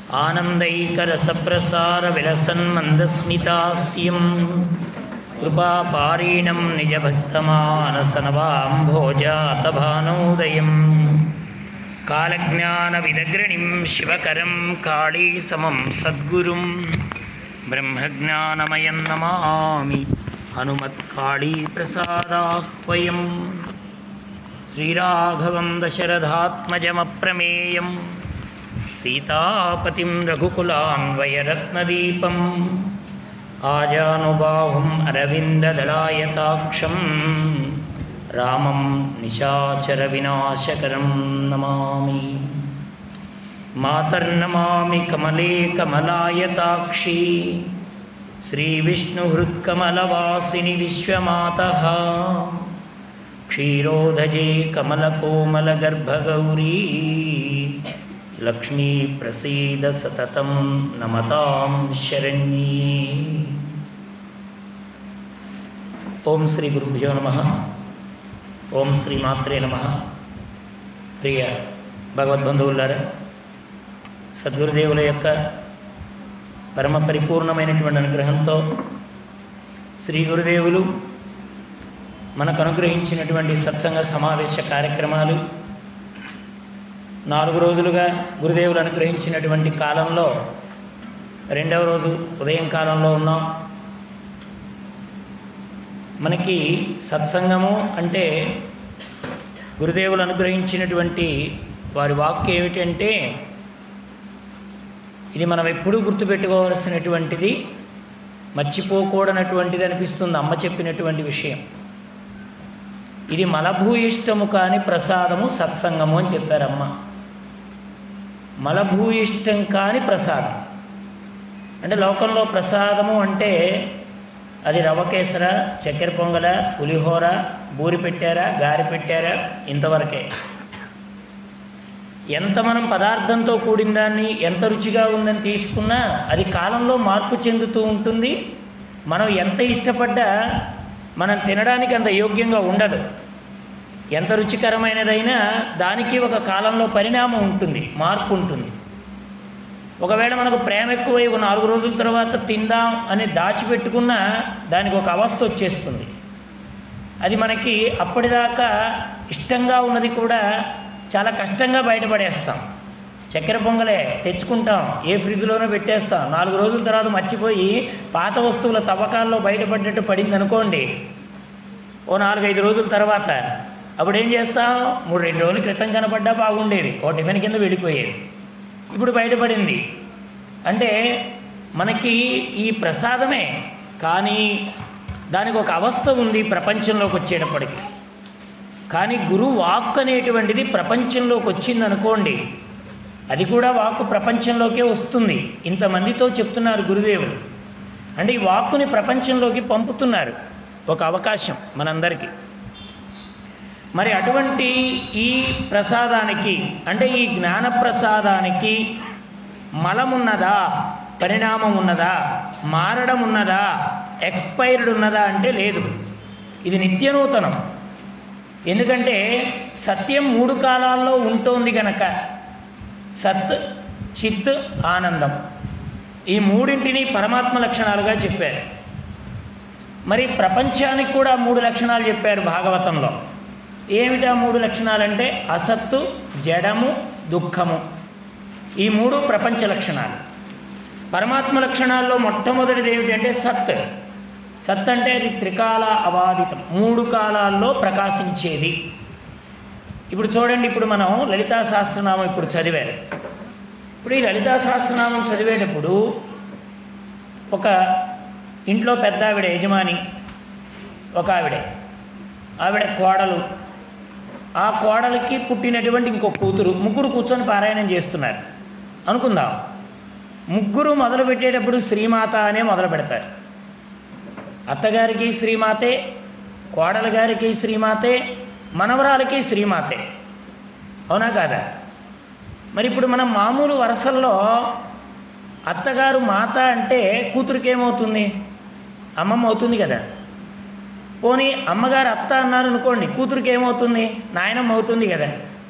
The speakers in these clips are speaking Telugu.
आनन्दैकरसप्रसारविलसन्मन्दस्मितास्यं कृपापारीणं निजभक्तमानसनवाम्भोजातभानोदयं कालज्ञानविदग्रणिं शिवकरं काळीसमं सद्गुरुं ब्रह्मज्ञानमयं नमामि हनुमत्काळीप्रसादाह्वयम् श्रीराघवं दशरथात्मजमप्रमेयं सीतापतिं रघुकुलान्वयरत्नदीपम् आजानुबाहुम् अरविन्ददलायताक्षं रामं निशाचरविनाशकरं नमामि मातर्नमामि कमले कमलायताक्षी श्रीविष्णुहृत्कमलवासिनि विश्वमातः क्षीरोदजे कमलकोमलगर्भगौरी लक्ष्मीप्रसीद सततं नमतां शरण्ये ఓం శ్రీ గురుభ్యో నమ ఓం శ్రీ మాత్రే నమ ప్రియ భగవద్బంధువులారా సద్గురుదేవుల యొక్క పరమ పరిపూర్ణమైనటువంటి అనుగ్రహంతో శ్రీ గురుదేవులు మనకు అనుగ్రహించినటువంటి సత్సంగ సమావేశ కార్యక్రమాలు నాలుగు రోజులుగా గురుదేవులు అనుగ్రహించినటువంటి కాలంలో రెండవ రోజు ఉదయం కాలంలో ఉన్నాం మనకి సత్సంగము అంటే గురుదేవులు అనుగ్రహించినటువంటి వారి వాక్యం ఏమిటంటే ఇది మనం ఎప్పుడూ గుర్తుపెట్టుకోవాల్సినటువంటిది మర్చిపోకూడనటువంటిది అనిపిస్తుంది అమ్మ చెప్పినటువంటి విషయం ఇది మలభూయిష్టము కాని ప్రసాదము సత్సంగము అని చెప్పారమ్మ మలభూయిష్టం కాని ప్రసాదం అంటే లోకంలో ప్రసాదము అంటే అది రవ్వ కేసర చక్కెర పొంగల పులిహోర బూరి పెట్టారా గారి పెట్టారా ఇంతవరకే ఎంత మనం పదార్థంతో కూడిన దాన్ని ఎంత రుచిగా ఉందని తీసుకున్నా అది కాలంలో మార్పు చెందుతూ ఉంటుంది మనం ఎంత ఇష్టపడ్డా మనం తినడానికి అంత యోగ్యంగా ఉండదు ఎంత రుచికరమైనదైనా దానికి ఒక కాలంలో పరిణామం ఉంటుంది మార్పు ఉంటుంది ఒకవేళ మనకు ప్రేమ ఎక్కువై ఒక నాలుగు రోజుల తర్వాత తిందాం అని దాచిపెట్టుకున్నా దానికి ఒక అవస్థ వచ్చేస్తుంది అది మనకి అప్పటిదాకా ఇష్టంగా ఉన్నది కూడా చాలా కష్టంగా బయటపడేస్తాం చక్కెర పొంగలే తెచ్చుకుంటాం ఏ ఫ్రిడ్జ్లోనో పెట్టేస్తాం నాలుగు రోజుల తర్వాత మర్చిపోయి పాత వస్తువుల తవ్వకాల్లో బయటపడ్డట్టు పడింది అనుకోండి ఓ నాలుగైదు రోజుల తర్వాత అప్పుడు ఏం చేస్తాం మూడు రెండు రోజుల క్రితం కనపడ్డా బాగుండేది ఓ టిఫిన్ కింద వెళ్ళిపోయేది ఇప్పుడు బయటపడింది అంటే మనకి ఈ ప్రసాదమే కానీ దానికి ఒక అవస్థ ఉంది ప్రపంచంలోకి వచ్చేటప్పటికి కానీ గురు వాక్ అనేటువంటిది ప్రపంచంలోకి వచ్చింది అనుకోండి అది కూడా వాక్కు ప్రపంచంలోకే వస్తుంది ఇంతమందితో చెప్తున్నారు గురుదేవులు అంటే ఈ వాక్కుని ప్రపంచంలోకి పంపుతున్నారు ఒక అవకాశం మనందరికీ మరి అటువంటి ఈ ప్రసాదానికి అంటే ఈ జ్ఞాన ప్రసాదానికి మలమున్నదా పరిణామం ఉన్నదా మారడం ఉన్నదా ఎక్స్పైర్డ్ ఉన్నదా అంటే లేదు ఇది నిత్యనూతనం ఎందుకంటే సత్యం మూడు కాలాల్లో ఉంటోంది గనక సత్ చిత్ ఆనందం ఈ మూడింటిని పరమాత్మ లక్షణాలుగా చెప్పారు మరి ప్రపంచానికి కూడా మూడు లక్షణాలు చెప్పారు భాగవతంలో ఏమిటా మూడు లక్షణాలంటే అసత్తు జడము దుఃఖము ఈ మూడు ప్రపంచ లక్షణాలు పరమాత్మ లక్షణాల్లో మొట్టమొదటిది ఏమిటంటే సత్ సత్ అంటే అది త్రికాల అబాధితం మూడు కాలాల్లో ప్రకాశించేది ఇప్పుడు చూడండి ఇప్పుడు మనం లలితా సహస్రనామం ఇప్పుడు చదివారు ఇప్పుడు ఈ లలితా సహస్రనామం చదివేటప్పుడు ఒక ఇంట్లో పెద్ద ఆవిడ యజమాని ఒక ఆవిడే ఆవిడ కోడలు ఆ కోడలికి పుట్టినటువంటి ఇంకో కూతురు ముగ్గురు కూర్చొని పారాయణం చేస్తున్నారు అనుకుందాం ముగ్గురు మొదలు పెట్టేటప్పుడు శ్రీమాత అనే మొదలు పెడతారు అత్తగారికి శ్రీమాతే కోడల గారికి శ్రీమాతే మనవరాలకి శ్రీమాతే అవునా కాదా మరి ఇప్పుడు మనం మామూలు వరుసల్లో అత్తగారు మాత అంటే కూతురికి ఏమవుతుంది అమ్మమ్మ అవుతుంది కదా పోనీ అమ్మగారు అత్త అన్నారు అనుకోండి కూతురికి ఏమవుతుంది నాయనమ్మ అవుతుంది కదా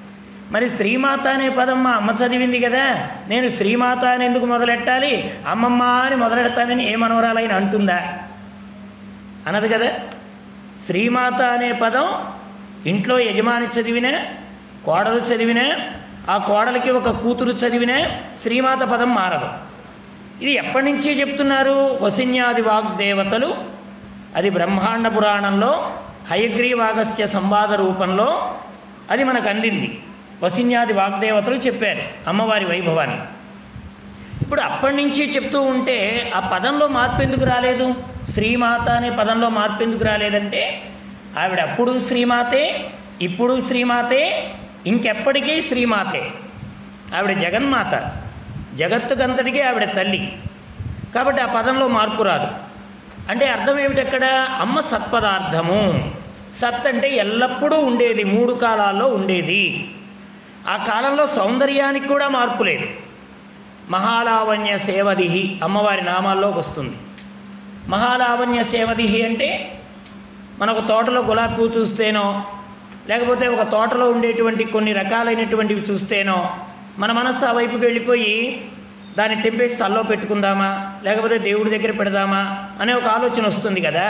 మరి శ్రీమాత అనే పదం మా అమ్మ చదివింది కదా నేను శ్రీమాత అని ఎందుకు మొదలెట్టాలి అమ్మమ్మ అని మొదలెడతానని ఏ మనవరాలైనా అంటుందా అనదు కదా శ్రీమాత అనే పదం ఇంట్లో యజమాని చదివినా కోడలు చదివినా ఆ కోడలికి ఒక కూతురు చదివినా శ్రీమాత పదం మారదు ఇది ఎప్పటి నుంచి చెప్తున్నారు వసిన్యాది వాగ్దేవతలు అది బ్రహ్మాండ పురాణంలో హయగ్రీవాగస్త్య సంవాద రూపంలో అది మనకు అందింది వసిన్యాది వాగ్దేవతలు చెప్పారు అమ్మవారి వైభవాన్ని ఇప్పుడు అప్పటి నుంచి చెప్తూ ఉంటే ఆ పదంలో మార్పు ఎందుకు రాలేదు శ్రీమాత అనే పదంలో మార్పు ఎందుకు రాలేదంటే ఆవిడ అప్పుడు శ్రీమాతే ఇప్పుడు శ్రీమాతే ఇంకెప్పటికీ శ్రీమాతే ఆవిడ జగన్మాత జగత్తుకంతటికీ ఆవిడ తల్లి కాబట్టి ఆ పదంలో మార్పు రాదు అంటే అర్థం ఏమిటక్కడ అమ్మ సత్పదార్థము సత్ అంటే ఎల్లప్పుడూ ఉండేది మూడు కాలాల్లో ఉండేది ఆ కాలంలో సౌందర్యానికి కూడా మార్పు లేదు మహాలావణ్య సేవదిహి అమ్మవారి నామాల్లోకి వస్తుంది మహాలావణ్య సేవదిహి అంటే మనకు తోటలో గులాబీ పువ్వు చూస్తేనో లేకపోతే ఒక తోటలో ఉండేటువంటి కొన్ని రకాలైనటువంటివి చూస్తేనో మన మనస్సు ఆ వైపుకి వెళ్ళిపోయి దాన్ని తెంపేసి తల్లో పెట్టుకుందామా లేకపోతే దేవుడి దగ్గర పెడదామా అనే ఒక ఆలోచన వస్తుంది కదా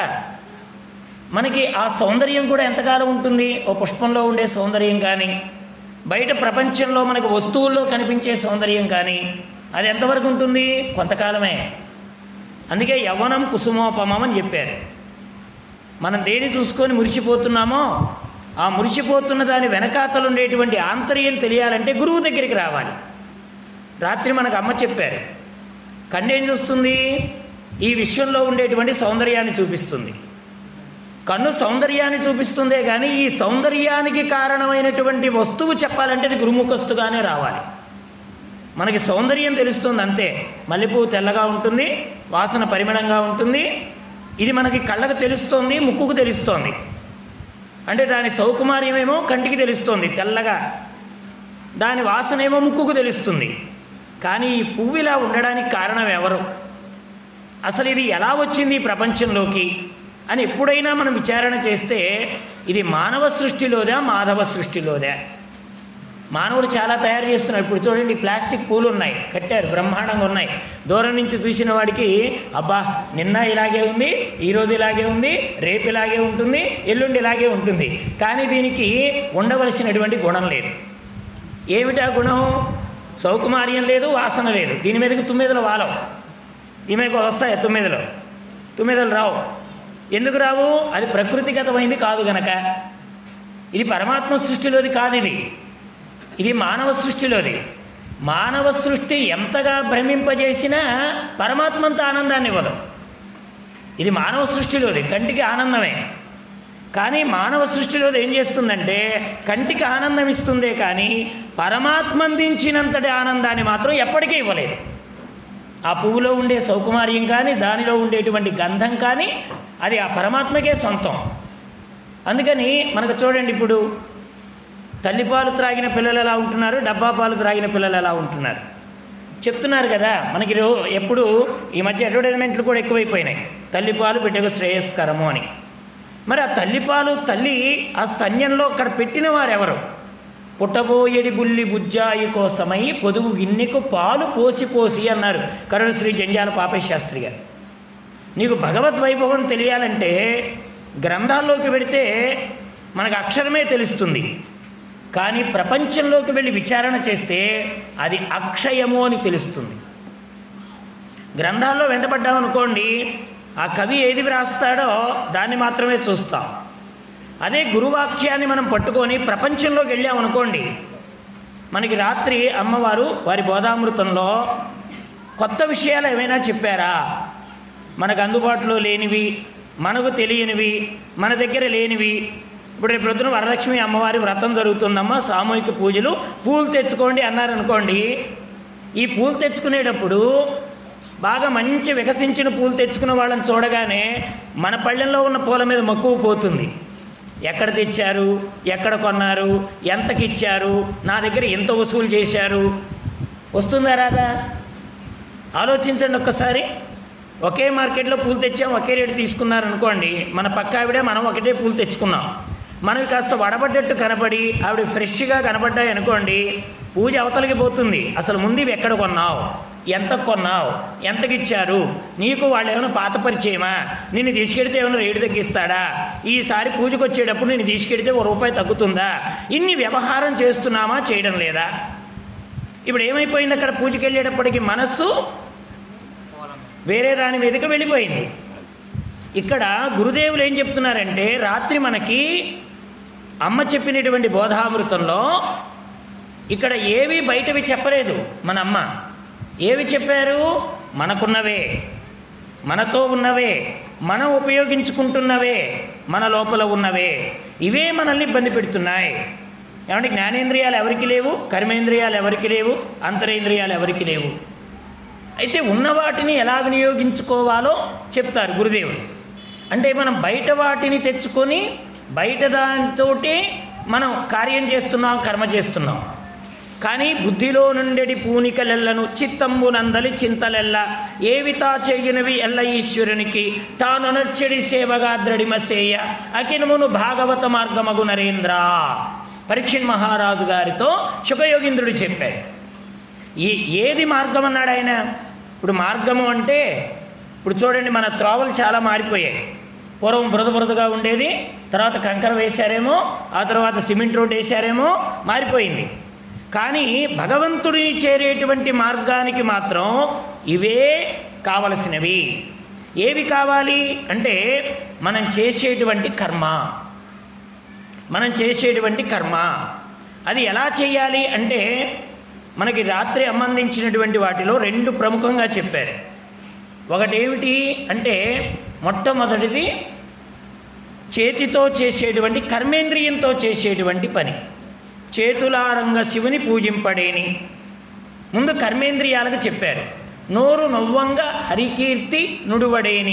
మనకి ఆ సౌందర్యం కూడా ఎంతకాలం ఉంటుంది ఓ పుష్పంలో ఉండే సౌందర్యం కానీ బయట ప్రపంచంలో మనకు వస్తువుల్లో కనిపించే సౌందర్యం కానీ అది ఎంతవరకు ఉంటుంది కొంతకాలమే అందుకే యవ్వనం కుసుమోపమం అని చెప్పారు మనం దేని చూసుకొని మురిసిపోతున్నామో ఆ మురిసిపోతున్న దాని వెనకాతలు ఉండేటువంటి ఆంతర్యం తెలియాలంటే గురువు దగ్గరికి రావాలి రాత్రి మనకు అమ్మ చెప్పారు కన్నేం చూస్తుంది ఈ విశ్వంలో ఉండేటువంటి సౌందర్యాన్ని చూపిస్తుంది కన్ను సౌందర్యాన్ని చూపిస్తుందే కానీ ఈ సౌందర్యానికి కారణమైనటువంటి వస్తువు చెప్పాలంటే అది గురుముఖస్తుగానే రావాలి మనకి సౌందర్యం తెలుస్తుంది అంతే మల్లెపువ్వు తెల్లగా ఉంటుంది వాసన పరిమళంగా ఉంటుంది ఇది మనకి కళ్ళకు తెలుస్తోంది ముక్కుకు తెలుస్తోంది అంటే దాని సౌకుమార్యమేమో కంటికి తెలుస్తోంది తెల్లగా దాని వాసనేమో ముక్కుకు తెలుస్తుంది కానీ ఈ పువ్వు ఇలా ఉండడానికి కారణం ఎవరు అసలు ఇది ఎలా వచ్చింది ఈ ప్రపంచంలోకి అని ఎప్పుడైనా మనం విచారణ చేస్తే ఇది మానవ సృష్టిలోదా మాధవ సృష్టిలోదా మానవుడు చాలా తయారు చేస్తున్నాడు ఇప్పుడు చూడండి ప్లాస్టిక్ పూలు ఉన్నాయి కట్టారు బ్రహ్మాండంగా ఉన్నాయి దూరం నుంచి చూసిన వాడికి అబ్బా నిన్న ఇలాగే ఉంది ఈరోజు ఇలాగే ఉంది రేపు ఇలాగే ఉంటుంది ఎల్లుండి ఇలాగే ఉంటుంది కానీ దీనికి ఉండవలసినటువంటి గుణం లేదు ఏమిటా గుణం సౌకుమార్యం లేదు వాసన లేదు దీని మీదకి తుమ్మెదలు వాలవు దీని మీదకి వస్తాయి తుమ్మెదలు తుమ్మెదలు రావు ఎందుకు రావు అది ప్రకృతిగతమైంది కాదు గనక ఇది పరమాత్మ సృష్టిలోది కాదు ఇది ఇది మానవ సృష్టిలోది మానవ సృష్టి ఎంతగా భ్రమింపజేసినా పరమాత్మంత ఆనందాన్ని ఇవ్వదు ఇది మానవ సృష్టిలోది కంటికి ఆనందమే కానీ మానవ సృష్టిలో ఏం చేస్తుందంటే కంటికి ఆనందం ఇస్తుందే కానీ పరమాత్మ అందించినంతటి ఆనందాన్ని మాత్రం ఎప్పటికీ ఇవ్వలేదు ఆ పువ్వులో ఉండే సౌకుమార్యం కానీ దానిలో ఉండేటువంటి గంధం కానీ అది ఆ పరమాత్మకే సొంతం అందుకని మనకు చూడండి ఇప్పుడు తల్లిపాలు త్రాగిన పిల్లలు ఎలా ఉంటున్నారు డబ్బా పాలు త్రాగిన పిల్లలు ఎలా ఉంటున్నారు చెప్తున్నారు కదా మనకి రో- ఎప్పుడు ఈ మధ్య అడ్వర్టైజ్మెంట్లు కూడా ఎక్కువైపోయినాయి తల్లిపాలు బిడ్డకు శ్రేయస్కరము అని మరి ఆ తల్లిపాలు తల్లి ఆ స్తన్యంలో అక్కడ పెట్టిన వారు ఎవరు పుట్టబోయేడి బుల్లి బుజ్జాయి కోసమై పొదుగు గిన్నెకు పాలు పోసి పోసి అన్నారు కరుణ శ్రీ జంజాల పాపశాస్త్రి గారు నీకు భగవద్ వైభవం తెలియాలంటే గ్రంథాల్లోకి వెడితే మనకు అక్షరమే తెలుస్తుంది కానీ ప్రపంచంలోకి వెళ్ళి విచారణ చేస్తే అది అక్షయము అని తెలుస్తుంది గ్రంథాల్లో వెంటబడ్డామనుకోండి ఆ కవి ఏది వ్రాస్తాడో దాన్ని మాత్రమే చూస్తాం అదే గురువాక్యాన్ని మనం పట్టుకొని ప్రపంచంలోకి వెళ్ళామనుకోండి మనకి రాత్రి అమ్మవారు వారి బోధామృతంలో కొత్త విషయాలు ఏమైనా చెప్పారా మనకు అందుబాటులో లేనివి మనకు తెలియనివి మన దగ్గర లేనివి ఇప్పుడు రేపు ప్రొద్దున వరలక్ష్మి అమ్మవారి వ్రతం జరుగుతుందమ్మా సామూహిక పూజలు పూలు తెచ్చుకోండి అన్నారనుకోండి ఈ పూలు తెచ్చుకునేటప్పుడు బాగా మంచి వికసించిన పూలు తెచ్చుకున్న వాళ్ళని చూడగానే మన పళ్ళెంలో ఉన్న పూల మీద మక్కువ పోతుంది ఎక్కడ తెచ్చారు ఎక్కడ కొన్నారు ఎంతకి ఇచ్చారు నా దగ్గర ఎంత వసూలు చేశారు వస్తుందా రాదా ఆలోచించండి ఒక్కసారి ఒకే మార్కెట్లో పూలు తెచ్చాం ఒకే రేటు తీసుకున్నారు అనుకోండి మన పక్క ఆవిడే మనం ఒకటే పూలు తెచ్చుకున్నాం మనవి కాస్త వడబడ్డట్టు కనపడి ఆవిడ ఫ్రెష్గా కనపడ్డాయి అనుకోండి పూజ అవతలికి పోతుంది అసలు ముందు ఇవి ఎక్కడ కొన్నావు ఎంత కొన్నావు ఎంతకి ఇచ్చారు నీకు వాళ్ళు ఏమైనా పాత పరిచయమా నిన్ను తీసుకెడితే ఏమైనా రేటు తగ్గిస్తాడా ఈసారి పూజకు వచ్చేటప్పుడు నేను తీసుకెడితే ఒక రూపాయి తగ్గుతుందా ఇన్ని వ్యవహారం చేస్తున్నామా చేయడం లేదా ఇప్పుడు ఏమైపోయింది అక్కడ పూజకి వెళ్ళేటప్పటికి మనస్సు వేరే దాని మీదకి వెళ్ళిపోయింది ఇక్కడ గురుదేవులు ఏం చెప్తున్నారంటే రాత్రి మనకి అమ్మ చెప్పినటువంటి బోధామృతంలో ఇక్కడ ఏవి బయటవి చెప్పలేదు మన అమ్మ ఏవి చెప్పారు మనకున్నవే మనతో ఉన్నవే మనం ఉపయోగించుకుంటున్నవే మన లోపల ఉన్నవే ఇవే మనల్ని ఇబ్బంది పెడుతున్నాయి ఏమంటే జ్ఞానేంద్రియాలు ఎవరికి లేవు కర్మేంద్రియాలు ఎవరికి లేవు అంతరేంద్రియాలు ఎవరికి లేవు అయితే ఉన్న వాటిని ఎలా వినియోగించుకోవాలో చెప్తారు గురుదేవుడు అంటే మనం బయట వాటిని తెచ్చుకొని బయట దానితోటి మనం కార్యం చేస్తున్నాం కర్మ చేస్తున్నాం కానీ బుద్ధిలో నుండెడి పూనికలెల్లను చిత్తంబునందలి చింతలెల్ల ఏవితా చెయ్యనివి ఎల్ల ఈశ్వరునికి తానొనర్చెడి సేవగా ద్రడిమసేయ అకినమును భాగవత మార్గమగు నరేంద్ర పరీక్షణ్ మహారాజు గారితో శుభయోగీంద్రుడు చెప్పాడు ఈ ఏది మార్గం అన్నాడు ఆయన ఇప్పుడు మార్గము అంటే ఇప్పుడు చూడండి మన త్రోవలు చాలా మారిపోయాయి పూర్వం బురద బురదగా ఉండేది తర్వాత కంకర వేశారేమో ఆ తర్వాత సిమెంట్ రోడ్ వేశారేమో మారిపోయింది కానీ భగవంతుడిని చేరేటువంటి మార్గానికి మాత్రం ఇవే కావలసినవి ఏవి కావాలి అంటే మనం చేసేటువంటి కర్మ మనం చేసేటువంటి కర్మ అది ఎలా చేయాలి అంటే మనకి రాత్రి సంబంధించినటువంటి వాటిలో రెండు ప్రముఖంగా చెప్పారు ఒకటేమిటి అంటే మొట్టమొదటిది చేతితో చేసేటువంటి కర్మేంద్రియంతో చేసేటువంటి పని చేతులారంగ శివుని పూజింపడేని ముందు కర్మేంద్రియాలకు చెప్పారు నోరు నవ్వంగా హరికీర్తి నుడువడేని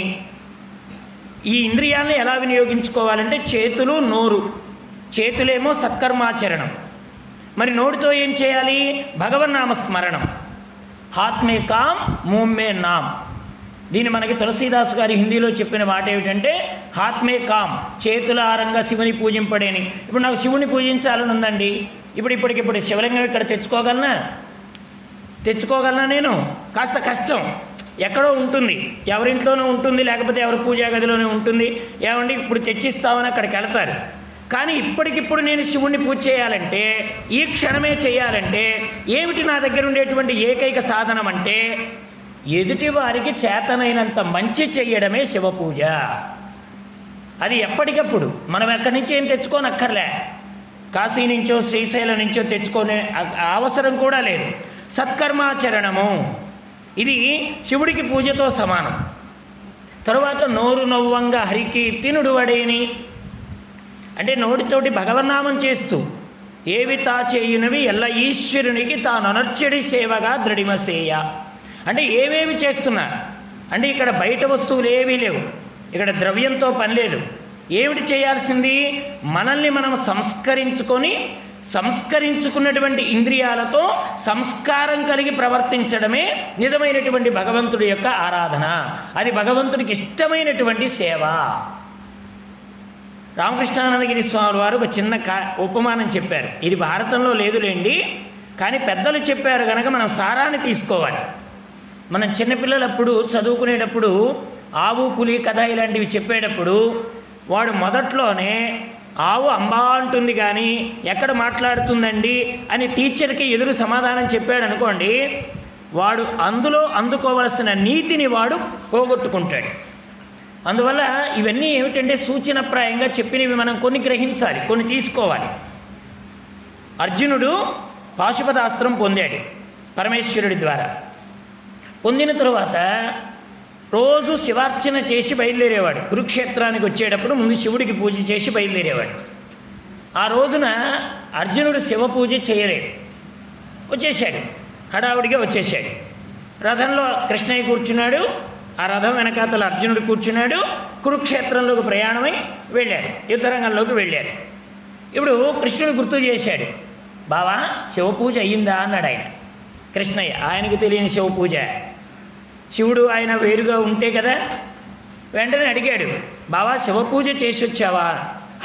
ఈ ఇంద్రియాలను ఎలా వినియోగించుకోవాలంటే చేతులు నోరు చేతులేమో సత్కర్మాచరణం మరి నోటితో ఏం చేయాలి భగవన్నామ స్మరణం హాత్ మే కామ్ మూమ్ మే నామ్ దీన్ని మనకి తులసీదాస్ గారి హిందీలో చెప్పిన మాట ఏమిటంటే హాత్ మే కామ్ చేతుల ఆరంగా శివుని పూజింపడేని ఇప్పుడు నాకు శివుని పూజించాలని ఉందండి ఇప్పుడు ఇప్పటికిప్పుడు శివలింగం ఇక్కడ తెచ్చుకోగలనా తెచ్చుకోగలనా నేను కాస్త కష్టం ఎక్కడో ఉంటుంది ఎవరింట్లోనూ ఉంటుంది లేకపోతే ఎవరి పూజా గదిలోనే ఉంటుంది ఏమండి ఇప్పుడు తెచ్చిస్తామని అక్కడికి వెళ్తారు కానీ ఇప్పటికిప్పుడు నేను శివుణ్ణి పూజ చేయాలంటే ఈ క్షణమే చేయాలంటే ఏమిటి నా దగ్గర ఉండేటువంటి ఏకైక సాధనం అంటే ఎదుటి వారికి చేతనైనంత మంచి చెయ్యడమే శివ పూజ అది ఎప్పటికప్పుడు మనం ఎక్కడి నుంచి ఏం తెచ్చుకోనక్కర్లే కాశీ నుంచో శ్రీశైలం నుంచో తెచ్చుకునే అ- అవసరం కూడా లేదు సత్కర్మాచరణము ఇది శివుడికి పూజతో సమానం తరువాత నోరు నవ్వంగా హరికి నుడువడేని అంటే నోటితోటి భగవన్నామం చేస్తూ ఏవి తా చేయునవి ఎల్ల ఈశ్వరునికి తాను అనర్చడి సేవగా దృఢిమసేయ అంటే ఏవేవి చేస్తున్నా అంటే ఇక్కడ బయట వస్తువులు ఏవీ లేవు ఇక్కడ ద్రవ్యంతో పని లేదు ఏమిటి చేయాల్సింది మనల్ని మనం సంస్కరించుకొని సంస్కరించుకున్నటువంటి ఇంద్రియాలతో సంస్కారం కలిగి ప్రవర్తించడమే నిజమైనటువంటి భగవంతుడి యొక్క ఆరాధన అది భగవంతుడికి ఇష్టమైనటువంటి సేవ రామకృష్ణానందగిరి స్వామి వారు ఒక చిన్న కా ఉపమానం చెప్పారు ఇది భారతంలో లేదులేండి కానీ పెద్దలు చెప్పారు కనుక మనం సారాన్ని తీసుకోవాలి మనం చిన్నపిల్లలప్పుడు చదువుకునేటప్పుడు ఆవు పులి కథ ఇలాంటివి చెప్పేటప్పుడు వాడు మొదట్లోనే ఆవు అంబా అంటుంది కానీ ఎక్కడ మాట్లాడుతుందండి అని టీచర్కి ఎదురు సమాధానం చెప్పాడు అనుకోండి వాడు అందులో అందుకోవలసిన నీతిని వాడు పోగొట్టుకుంటాడు అందువల్ల ఇవన్నీ ఏమిటంటే సూచనప్రాయంగా చెప్పినవి మనం కొన్ని గ్రహించాలి కొన్ని తీసుకోవాలి అర్జునుడు పాశుపతాస్త్రం పొందాడు పరమేశ్వరుడి ద్వారా పొందిన తరువాత రోజు శివార్చన చేసి బయలుదేరేవాడు కురుక్షేత్రానికి వచ్చేటప్పుడు ముందు శివుడికి పూజ చేసి బయలుదేరేవాడు ఆ రోజున అర్జునుడు శివ పూజ చేయలేడు వచ్చేసాడు హడావుడిగా వచ్చేసాడు రథంలో కృష్ణయ్య కూర్చున్నాడు ఆ రథం వెనకాతల అర్జునుడు కూర్చున్నాడు కురుక్షేత్రంలోకి ప్రయాణమై వెళ్ళాడు యుద్ధరంగంలోకి వెళ్ళాడు ఇప్పుడు కృష్ణుడు గుర్తు చేశాడు బావా శివ పూజ అయ్యిందా అన్నాడు ఆయన కృష్ణయ్య ఆయనకు తెలియని శివ పూజ శివుడు ఆయన వేరుగా ఉంటే కదా వెంటనే అడిగాడు బావా శివ పూజ చేసి వచ్చావా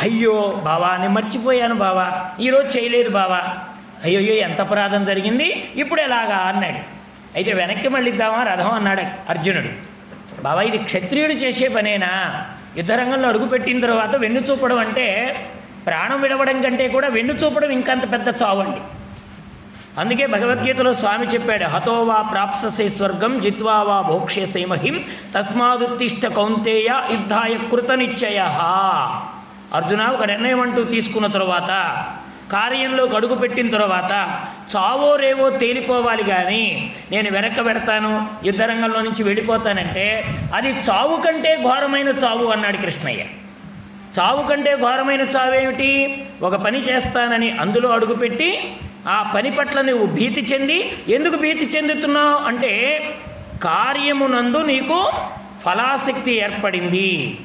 అయ్యో బావా నేను మర్చిపోయాను బావా ఈరోజు చేయలేదు బావా అయ్యో ఎంత అపరాధం జరిగింది ఇప్పుడు ఎలాగా అన్నాడు అయితే వెనక్కి మళ్ళీ ఇద్దామా రథం అన్నాడు అర్జునుడు బావా ఇది క్షత్రియుడు చేసే పనేనా యుద్ధరంగంలో అడుగుపెట్టిన తర్వాత వెన్ను చూపడం అంటే ప్రాణం విడవడం కంటే కూడా వెన్ను చూపడం ఇంకంత పెద్ద చావండి అందుకే భగవద్గీతలో స్వామి చెప్పాడు హతో వా ప్రాప్ససే స్వర్గం జిత్వా వా భోక్ష్యసే మహిం తస్మాదుత్తిష్ట కౌంతేయ యుద్ధాయ కృత నిశ్చయ అర్జున ఒక నిర్ణయం అంటూ తీసుకున్న తరువాత కార్యంలో అడుగు పెట్టిన తర్వాత చావో రేవో తేలిపోవాలి కానీ నేను వెనక పెడతాను యుద్ధరంగంలో నుంచి వెళ్ళిపోతానంటే అది చావు కంటే ఘోరమైన చావు అన్నాడు కృష్ణయ్య చావు కంటే ఘోరమైన చావేమిటి ఒక పని చేస్తానని అందులో అడుగుపెట్టి ఆ పని పట్ల నువ్వు భీతి చెంది ఎందుకు భీతి చెందుతున్నావు అంటే కార్యమునందు నీకు ఫలాశక్తి ఏర్పడింది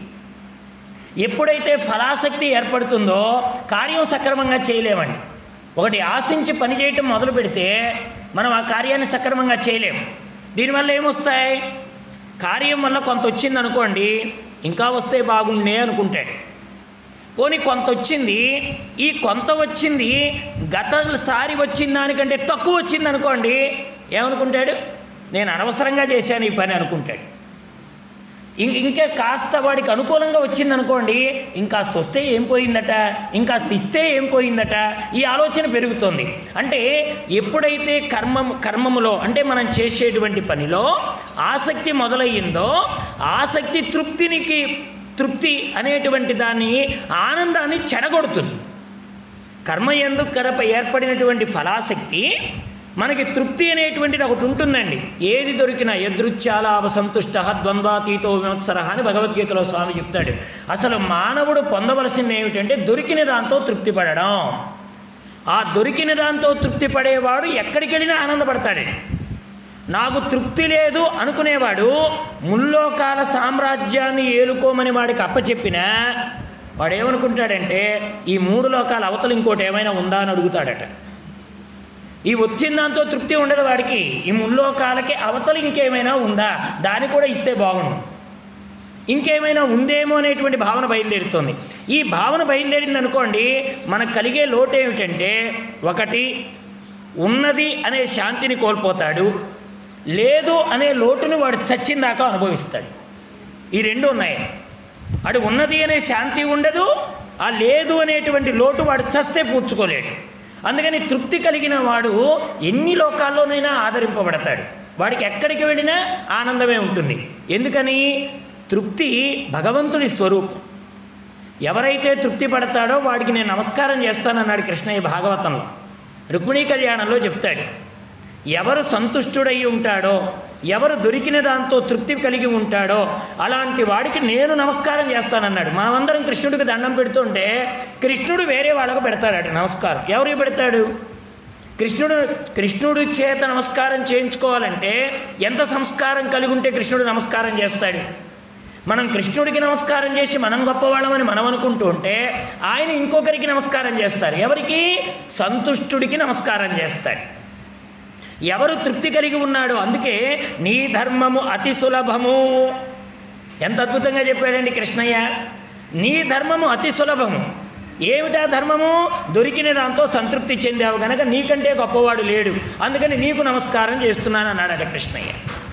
ఎప్పుడైతే ఫలాశక్తి ఏర్పడుతుందో కార్యం సక్రమంగా చేయలేమండి ఒకటి ఆశించి పని చేయటం మొదలు పెడితే మనం ఆ కార్యాన్ని సక్రమంగా చేయలేం దీనివల్ల ఏమొస్తాయి కార్యం వల్ల కొంత వచ్చింది అనుకోండి ఇంకా వస్తే బాగుండే అనుకుంటాడు పోనీ కొంత వచ్చింది ఈ కొంత వచ్చింది గతసారి వచ్చిన దానికంటే తక్కువ వచ్చింది అనుకోండి ఏమనుకుంటాడు నేను అనవసరంగా చేశాను ఈ పని అనుకుంటాడు ఇం ఇంకే కాస్త వాడికి అనుకూలంగా వచ్చింది అనుకోండి ఇంకాస్త వస్తే ఏం పోయిందట ఇంకాస్త ఇస్తే ఏం పోయిందట ఈ ఆలోచన పెరుగుతుంది అంటే ఎప్పుడైతే కర్మం కర్మములో అంటే మనం చేసేటువంటి పనిలో ఆసక్తి మొదలయ్యిందో ఆసక్తి తృప్తినికి తృప్తి అనేటువంటి దాన్ని ఆనందాన్ని చెడగొడుతుంది కర్మ ఎందుకు కడప ఏర్పడినటువంటి ఫలాశక్తి మనకి తృప్తి అనేటువంటిది ఒకటి ఉంటుందండి ఏది దొరికినా ఎదృచ్చాలాభ సంతుష్ట ద్వంద్వాతీతో విమత్సర అని భగవద్గీతలో స్వామి చెప్తాడు అసలు మానవుడు పొందవలసింది ఏమిటంటే దొరికిన దాంతో తృప్తి పడడం ఆ దొరికిన దాంతో తృప్తి పడేవాడు ఎక్కడికి వెళ్ళినా ఆనందపడతాడు నాకు తృప్తి లేదు అనుకునేవాడు ముల్లోకాల సామ్రాజ్యాన్ని ఏలుకోమని వాడికి అప్పచెప్పినా వాడు ఏమనుకుంటాడంటే ఈ మూడు లోకాల అవతలు ఇంకోటి ఏమైనా ఉందా అని అడుగుతాడట ఈ వచ్చిన దాంతో తృప్తి ఉండదు వాడికి ఈ ముల్లోకాలకి అవతలు ఇంకేమైనా ఉందా దాన్ని కూడా ఇస్తే బాగుండు ఇంకేమైనా ఉందేమో అనేటువంటి భావన బయలుదేరుతుంది ఈ భావన బయలుదేరింది అనుకోండి మనకు కలిగే లోటు ఏమిటంటే ఒకటి ఉన్నది అనే శాంతిని కోల్పోతాడు లేదు అనే లోటుని వాడు చచ్చిందాకా అనుభవిస్తాడు ఈ రెండు ఉన్నాయి వాడు ఉన్నది అనే శాంతి ఉండదు ఆ లేదు అనేటువంటి లోటు వాడు చస్తే పూడ్చుకోలేడు అందుకని తృప్తి కలిగిన వాడు ఎన్ని లోకాల్లోనైనా ఆదరింపబడతాడు వాడికి ఎక్కడికి వెళ్ళినా ఆనందమే ఉంటుంది ఎందుకని తృప్తి భగవంతుడి స్వరూపం ఎవరైతే తృప్తి పడతాడో వాడికి నేను నమస్కారం చేస్తానన్నాడు కృష్ణయ్య భాగవతంలో రుక్మిణీ కళ్యాణంలో చెప్తాడు ఎవరు సంతుష్టుడై ఉంటాడో ఎవరు దొరికిన దాంతో తృప్తి కలిగి ఉంటాడో అలాంటి వాడికి నేను నమస్కారం చేస్తానన్నాడు మనమందరం కృష్ణుడికి దండం పెడుతుంటే కృష్ణుడు వేరే వాళ్ళకు పెడతాడట నమస్కారం ఎవరికి పెడతాడు కృష్ణుడు కృష్ణుడి చేత నమస్కారం చేయించుకోవాలంటే ఎంత సంస్కారం కలిగి ఉంటే కృష్ణుడు నమస్కారం చేస్తాడు మనం కృష్ణుడికి నమస్కారం చేసి మనం గొప్పవాళ్ళమని మనం అనుకుంటూ ఉంటే ఆయన ఇంకొకరికి నమస్కారం చేస్తారు ఎవరికి సంతుష్టుడికి నమస్కారం చేస్తాడు ఎవరు తృప్తి కలిగి ఉన్నాడో అందుకే నీ ధర్మము అతి సులభము ఎంత అద్భుతంగా చెప్పాడండి కృష్ణయ్య నీ ధర్మము అతి సులభము ఏమిటా ధర్మము దొరికిన దాంతో సంతృప్తి చెందావు గనక నీకంటే గొప్పవాడు లేడు అందుకని నీకు నమస్కారం చేస్తున్నాను అన్నాడట కృష్ణయ్య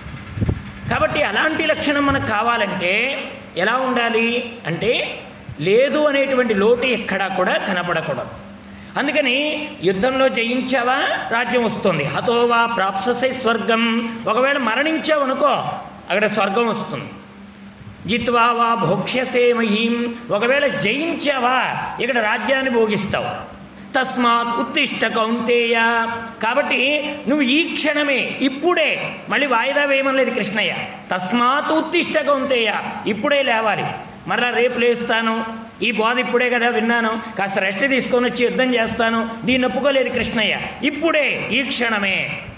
కాబట్టి అలాంటి లక్షణం మనకు కావాలంటే ఎలా ఉండాలి అంటే లేదు అనేటువంటి లోటు ఎక్కడా కూడా కనపడకూడదు అందుకని యుద్ధంలో జయించావా రాజ్యం వస్తుంది హతోవా ప్రాప్ససే స్వర్గం ఒకవేళ మరణించావు అనుకో అక్కడ స్వర్గం వస్తుంది జిత్వా వా భోక్ష్యసే మహీం ఒకవేళ జయించావా ఇక్కడ రాజ్యాన్ని భోగిస్తావు తస్మాత్ ఉత్తిష్ట కౌంతేయ కాబట్టి నువ్వు ఈ క్షణమే ఇప్పుడే మళ్ళీ వాయిదా వేయమనలేదు కృష్ణయ్య తస్మాత్ ఉత్తిష్ట కౌంతేయ ఇప్పుడే లేవాలి మరలా రేపు లేస్తాను ఈ బోధ ఇప్పుడే కదా విన్నాను కాస్త రెస్ట్ తీసుకొని వచ్చి యుద్ధం చేస్తాను దీన్ని ఒప్పుకోలేదు కృష్ణయ్య ఇప్పుడే ఈ క్షణమే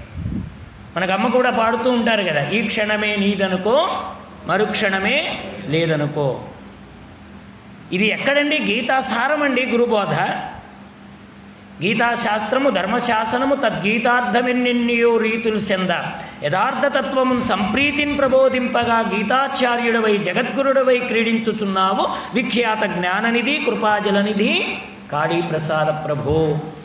మనకు అమ్మ కూడా పాడుతూ ఉంటారు కదా ఈ క్షణమే నీదనుకో మరుక్షణమే లేదనుకో ఇది ఎక్కడండి గీతాసారం అండి గురుబోధ గీతాశాస్త్రము ధర్మశాసనము తద్గీతార్థమెన్నెన్నయో రీతులు చెంద యథార్థతత్వమును సంప్రీతిని ప్రబోధింపగా గీతాచార్యుడవై జగద్గురుడవై క్రీడించుచున్నావు విఖ్యాత జ్ఞాననిధి కృపాజలనిధి కాళీ ప్రసాద ప్రభో